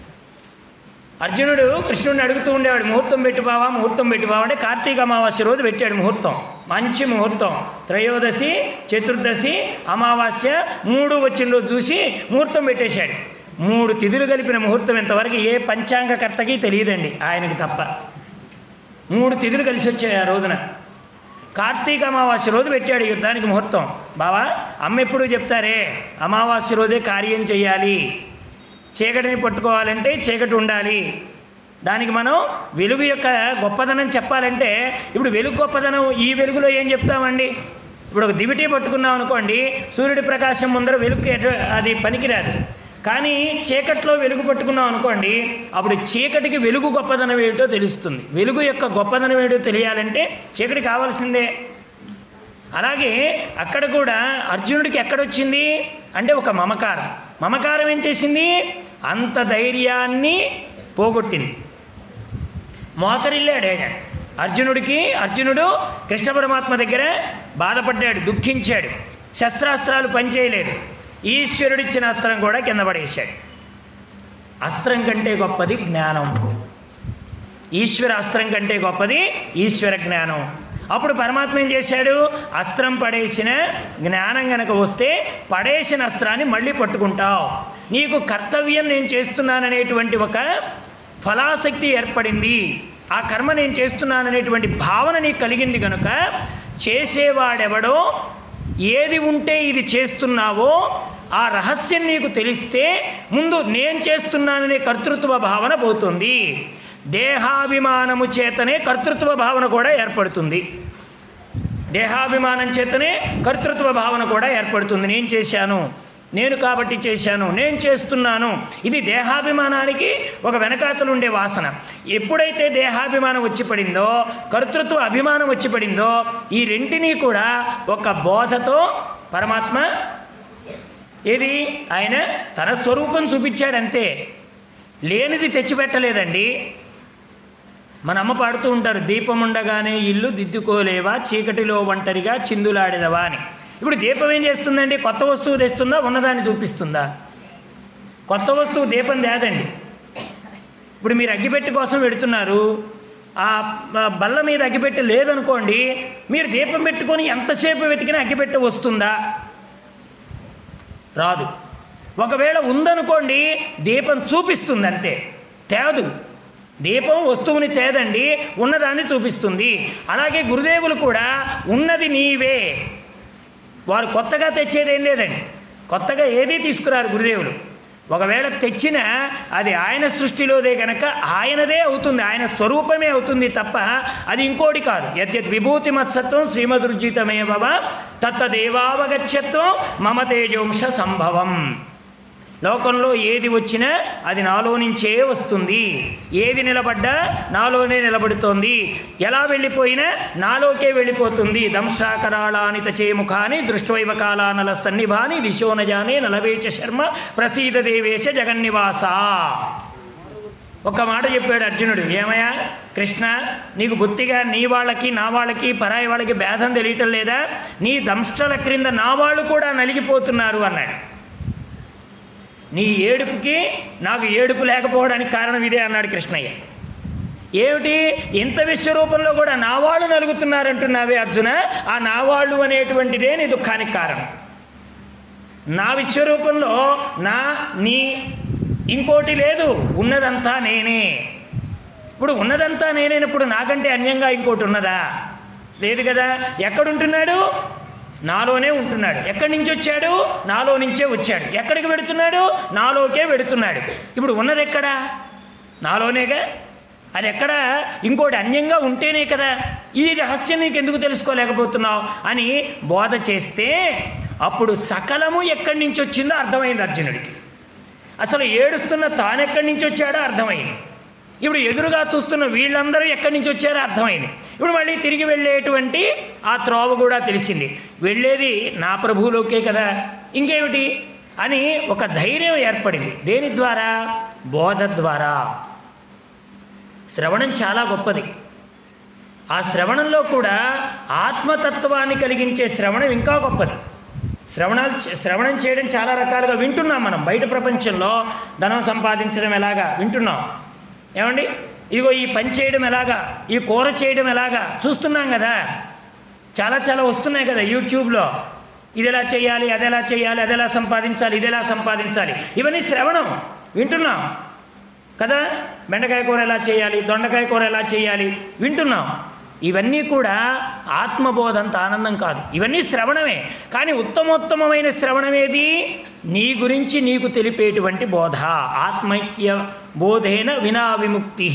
అర్జునుడు కృష్ణుడిని అడుగుతూ ఉండేవాడు ముహూర్తం పెట్టు బావా ముహూర్తం పెట్టు బావా అంటే కార్తీక అమావాస్య రోజు పెట్టాడు ముహూర్తం మంచి ముహూర్తం త్రయోదశి చతుర్దశి అమావాస్య మూడు వచ్చిన రోజు చూసి ముహూర్తం పెట్టేశాడు మూడు తిథులు కలిపిన ముహూర్తం ఇంతవరకు ఏ పంచాంగకర్తకి తెలియదండి ఆయనకి తప్ప మూడు తిథులు కలిసి వచ్చాయి ఆ రోజున కార్తీక అమావాస్య రోజు పెట్టాడు యుద్ధానికి ముహూర్తం బావా అమ్మ ఎప్పుడు చెప్తారే అమావాస్య రోజే కార్యం చేయాలి చీకటిని పట్టుకోవాలంటే చీకటి ఉండాలి దానికి మనం వెలుగు యొక్క గొప్పదనం చెప్పాలంటే ఇప్పుడు వెలుగు గొప్పదనం ఈ వెలుగులో ఏం చెప్తామండి ఇప్పుడు ఒక దివిటి పట్టుకున్నాం అనుకోండి సూర్యుడి ప్రకాశం ముందర వెలుగు ఎటు- అది పనికిరాదు కానీ చీకట్లో వెలుగు పట్టుకున్నాం అనుకోండి అప్పుడు చీకటికి వెలుగు గొప్పదనం ఏమిటో తెలుస్తుంది వెలుగు యొక్క గొప్పదనం ఏమిటో తెలియాలంటే చీకటి కావాల్సిందే అలాగే అక్కడ కూడా అర్జునుడికి ఎక్కడొచ్చింది అంటే ఒక మమకారం మమకారం ఏం చేసింది అంత ధైర్యాన్ని పోగొట్టింది మోకరిల్లాడు ఆయన అర్జునుడికి అర్జునుడు కృష్ణ పరమాత్మ దగ్గర బాధపడ్డాడు దుఃఖించాడు శస్త్రాస్త్రాలు పనిచేయలేదు ఈశ్వరుడిచ్చిన అస్త్రం కూడా కింద పడేశాడు అస్త్రం కంటే గొప్పది జ్ఞానం ఈశ్వర అస్త్రం కంటే గొప్పది ఈశ్వర జ్ఞానం అప్పుడు పరమాత్మ ఏం చేశాడు అస్త్రం పడేసిన జ్ఞానం గనక వస్తే పడేసిన అస్త్రాన్ని మళ్ళీ పట్టుకుంటావు నీకు కర్తవ్యం నేను చేస్తున్నాననేటువంటి ఒక ఫలాసక్తి ఏర్పడింది ఆ కర్మ నేను చేస్తున్నాననేటువంటి భావన నీకు కలిగింది కనుక చేసేవాడెవడో ఏది ఉంటే ఇది చేస్తున్నావో ఆ రహస్యం నీకు తెలిస్తే ముందు నేను చేస్తున్నాననే కర్తృత్వ భావన పోతుంది దేహాభిమానము చేతనే కర్తృత్వ భావన కూడా ఏర్పడుతుంది దేహాభిమానం చేతనే కర్తృత్వ భావన కూడా ఏర్పడుతుంది నేను చేశాను నేను కాబట్టి చేశాను నేను చేస్తున్నాను ఇది దేహాభిమానానికి ఒక వెనకాతలు ఉండే వాసన ఎప్పుడైతే దేహాభిమానం వచ్చి పడిందో కర్తృత్వ అభిమానం వచ్చి పడిందో ఈ రెంటినీ కూడా ఒక బోధతో పరమాత్మ ఏది ఆయన తన స్వరూపం చూపించాడంతే లేనిది తెచ్చిపెట్టలేదండి మన అమ్మ పాడుతూ ఉంటారు దీపం ఉండగానే ఇల్లు దిద్దుకోలేవా చీకటిలో ఒంటరిగా చిందులాడేదవా అని ఇప్పుడు దీపం ఏం చేస్తుందండి కొత్త వస్తువు తెస్తుందా ఉన్నదాన్ని చూపిస్తుందా కొత్త వస్తువు దీపం తేదండి ఇప్పుడు మీరు అగ్గిపెట్టి కోసం పెడుతున్నారు ఆ ఆ బల్ల మీద అగ్గిపెట్టె లేదనుకోండి మీరు దీపం పెట్టుకొని ఎంతసేపు వెతికినా అగ్గిపెట్టె వస్తుందా రాదు ఒకవేళ ఉందనుకోండి దీపం చూపిస్తుంది అంతే తేదు దీపం వస్తువుని తేదండి ఉన్నదాన్ని చూపిస్తుంది అలాగే గురుదేవులు కూడా ఉన్నది నీవే వారు కొత్తగా తెచ్చేది ఏం లేదండి కొత్తగా ఏదీ తీసుకురారు గురుదేవులు ఒకవేళ తెచ్చినా అది ఆయన సృష్టిలోదే కనుక ఆయనదే అవుతుంది ఆయన స్వరూపమే అవుతుంది తప్ప అది ఇంకోటి కాదు యద్యత్ విభూతి మత్సత్వం శ్రీమదుర్జితమే భవ తత్తదేవావగత్యత్వం మమ తేజోంశ సంభవం లోకంలో ఏది వచ్చినా అది నాలో నుంచే వస్తుంది ఏది నిలబడ్డా నాలోనే నిలబడుతోంది ఎలా వెళ్ళిపోయినా నాలోకే వెళ్ళిపోతుంది దంశాకరాళానిత చేముఖాని దృష్టవైవ కాలానల సన్నిభాని దిశోనజానే నలవేచ శర్మ ప్రసీద దేవేశ జగన్నివాస ఒక మాట చెప్పాడు అర్జునుడు ఏమయ్యా కృష్ణ నీకు బుద్ధిగా నీ వాళ్ళకి నా వాళ్ళకి పరాయి వాళ్ళకి భేదం తెలియటం లేదా నీ దంష్టల క్రింద నా వాళ్ళు కూడా నలిగిపోతున్నారు అన్నాడు నీ ఏడుపుకి నాకు ఏడుపు లేకపోవడానికి కారణం ఇదే అన్నాడు కృష్ణయ్య ఏమిటి ఇంత విశ్వరూపంలో కూడా నా వాళ్ళు నలుగుతున్నారంటున్నావే అర్జున ఆ నా వాళ్ళు అనేటువంటిదే నీ దుఃఖానికి కారణం నా విశ్వరూపంలో నా నీ ఇంకోటి లేదు ఉన్నదంతా నేనే ఇప్పుడు ఉన్నదంతా నేనేనప్పుడు నాకంటే అన్యంగా ఇంకోటి ఉన్నదా లేదు కదా ఎక్కడుంటున్నాడు నాలోనే ఉంటున్నాడు ఎక్కడి నుంచి వచ్చాడు నాలో నుంచే వచ్చాడు ఎక్కడికి వెడుతున్నాడు నాలోకే వెడుతున్నాడు ఇప్పుడు ఉన్నది ఎక్కడా నాలోనేగా అది ఎక్కడ ఇంకోటి అన్యంగా ఉంటేనే కదా ఈ రహస్యం నీకు ఎందుకు తెలుసుకోలేకపోతున్నావు అని బోధ చేస్తే అప్పుడు సకలము ఎక్కడి నుంచి వచ్చిందో అర్థమైంది అర్జునుడికి అసలు ఏడుస్తున్న తానెక్కడి నుంచి వచ్చాడో అర్థమైంది ఇప్పుడు ఎదురుగా చూస్తున్న వీళ్ళందరూ ఎక్కడి నుంచి వచ్చారో అర్థమైంది ఇప్పుడు మళ్ళీ తిరిగి వెళ్ళేటువంటి ఆ త్రోవ కూడా తెలిసింది వెళ్ళేది నా ప్రభువులోకే కదా ఇంకేమిటి అని ఒక ధైర్యం ఏర్పడింది దేని ద్వారా బోధ ద్వారా శ్రవణం చాలా గొప్పది ఆ శ్రవణంలో కూడా ఆత్మతత్వాన్ని కలిగించే శ్రవణం ఇంకా గొప్పది శ్రవణాలు చే- శ్రవణం చేయడం చాలా రకాలుగా వింటున్నాం మనం బయట ప్రపంచంలో ధనం సంపాదించడం ఎలాగా వింటున్నాం ఏమండి ఇదిగో ఈ పని చేయడం ఎలాగా ఈ కూర చేయడం ఎలాగా చూస్తున్నాం కదా చాలా చాలా వస్తున్నాయి కదా యూట్యూబ్లో ఇది ఎలా చేయాలి అది ఎలా చేయాలి అది ఎలా సంపాదించాలి ఇది ఎలా సంపాదించాలి ఇవన్నీ శ్రవణం వింటున్నాం కదా బెండకాయ కూర ఎలా చేయాలి దొండకాయ కూర ఎలా చేయాలి వింటున్నాం ఇవన్నీ కూడా ఆత్మబోధ అంత ఆనందం కాదు ఇవన్నీ శ్రవణమే కానీ ఉత్తమోత్తమమైన శ్రవణమేది నీ గురించి నీకు తెలిపేటువంటి బోధ ఆత్మైక్య బోధేన వినా విముక్తి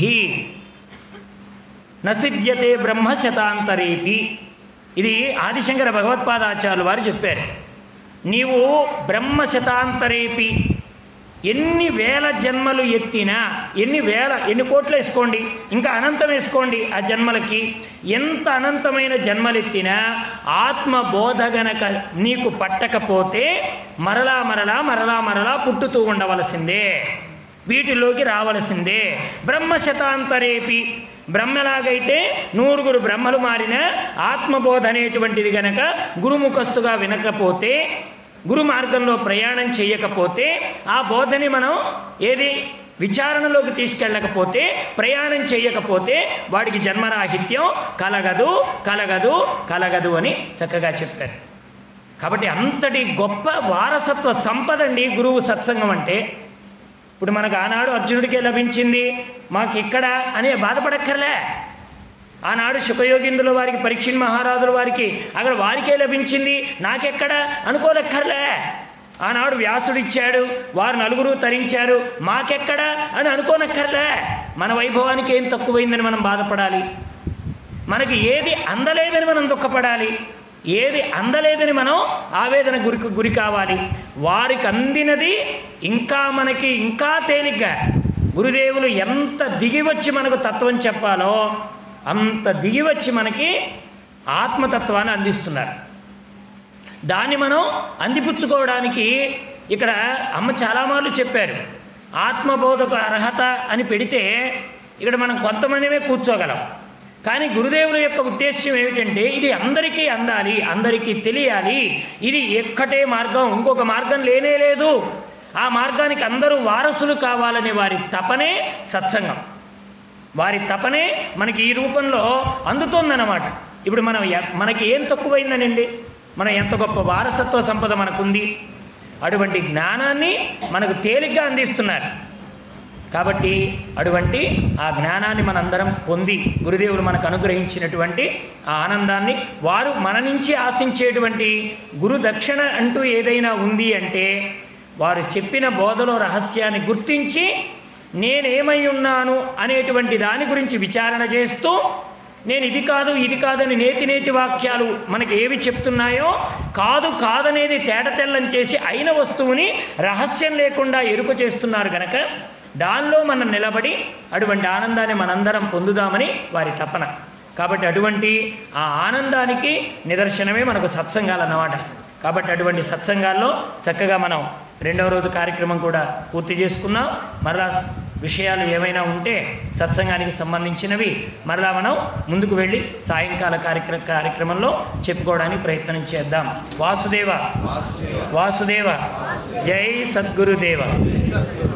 నసిద్యతే బ్రహ్మ శతాంతరేపి ఇది ఆదిశంకర భగవత్పాదాచార్యులు వారు చెప్పారు నీవు బ్రహ్మ శతాంతరేపి ఎన్ని వేల జన్మలు ఎత్తినా ఎన్ని వేల ఎన్ని కోట్లు వేసుకోండి ఇంకా అనంతం వేసుకోండి ఆ జన్మలకి ఎంత అనంతమైన జన్మలెత్తినా ఆత్మబోధ గనక నీకు పట్టకపోతే మరలా మరలా మరలా మరలా పుట్టుతూ ఉండవలసిందే వీటిలోకి రావలసిందే బ్రహ్మ శతాంతరేపి బ్రహ్మలాగైతే నూరుగురు బ్రహ్మలు మారిన ఆత్మబోధ అనేటువంటిది గనక గురుముఖస్తుగా వినకపోతే గురు మార్గంలో ప్రయాణం చేయకపోతే ఆ బోధని మనం ఏది విచారణలోకి తీసుకెళ్ళకపోతే ప్రయాణం చేయకపోతే వాడికి జన్మరాహిత్యం కలగదు కలగదు కలగదు అని చక్కగా చెప్పారు కాబట్టి అంతటి గొప్ప వారసత్వ సంపద అండి గురువు సత్సంగం అంటే ఇప్పుడు మనకు ఆనాడు అర్జునుడికే లభించింది మాకు ఇక్కడ అనే బాధపడక్కర్లే ఆనాడు శుకయోగిందుల వారికి పరీక్షణ్ మహారాజుల వారికి అక్కడ వారికే లభించింది నాకెక్కడ అనుకోలెక్కర్లే ఆనాడు వ్యాసుడిచ్చాడు వారు నలుగురు తరించారు మాకెక్కడ అని అనుకోనక్కర్లే మన వైభవానికి ఏం తక్కువైందని మనం బాధపడాలి మనకి ఏది అందలేదని మనం దుఃఖపడాలి ఏది అందలేదని మనం ఆవేదన గురి గురి కావాలి వారికి అందినది ఇంకా మనకి ఇంకా తేలిగ్గా గురుదేవులు ఎంత దిగి వచ్చి మనకు తత్వం చెప్పాలో అంత దిగి వచ్చి మనకి ఆత్మతత్వాన్ని అందిస్తున్నారు దాన్ని మనం అందిపుచ్చుకోవడానికి ఇక్కడ అమ్మ చాలా మార్లు చెప్పారు ఆత్మబోధకు అర్హత అని పెడితే ఇక్కడ మనం కొంతమందిమే కూర్చోగలం కానీ గురుదేవుల యొక్క ఉద్దేశ్యం ఏమిటంటే ఇది అందరికీ అందాలి అందరికీ తెలియాలి ఇది ఎక్కటే మార్గం ఇంకొక మార్గం లేనే లేదు ఆ మార్గానికి అందరూ వారసులు కావాలనే వారి తపనే సత్సంగం వారి తపనే మనకి ఈ రూపంలో అందుతోందన్నమాట ఇప్పుడు మనం ఎ- మనకి ఏం తక్కువైందనండి మనం ఎంత గొప్ప వారసత్వ సంపద మనకుంది అటువంటి జ్ఞానాన్ని మనకు తేలిగ్గా అందిస్తున్నారు కాబట్టి అటువంటి ఆ జ్ఞానాన్ని మనందరం పొంది గురుదేవులు మనకు అనుగ్రహించినటువంటి ఆ ఆనందాన్ని వారు మన నుంచి ఆశించేటువంటి గురు దక్షిణ అంటూ ఏదైనా ఉంది అంటే వారు చెప్పిన బోధలో రహస్యాన్ని గుర్తించి నేనేమై ఉన్నాను అనేటువంటి దాని గురించి విచారణ చేస్తూ నేను ఇది కాదు ఇది కాదని నేతి నేతి వాక్యాలు మనకి ఏవి చెప్తున్నాయో కాదు కాదనేది తేటతెల్లం చేసి అయిన వస్తువుని రహస్యం లేకుండా ఎరుక చేస్తున్నారు గనక దానిలో మనం నిలబడి అటువంటి ఆనందాన్ని మనందరం పొందుదామని వారి తపన కాబట్టి అటువంటి ఆ ఆనందానికి నిదర్శనమే మనకు సత్సంగాలు అన్నమాట కాబట్టి అటువంటి సత్సంగాల్లో చక్కగా మనం రెండవ రోజు కార్యక్రమం కూడా పూర్తి చేసుకున్నాం మరలా విషయాలు ఏమైనా ఉంటే సత్సంగానికి సంబంధించినవి మరలా మనం ముందుకు వెళ్ళి సాయంకాల కార్యక్రమ కార్యక్రమంలో చెప్పుకోవడానికి ప్రయత్నం చేద్దాం వాసుదేవ వాసుదేవ జై సద్గురుదేవ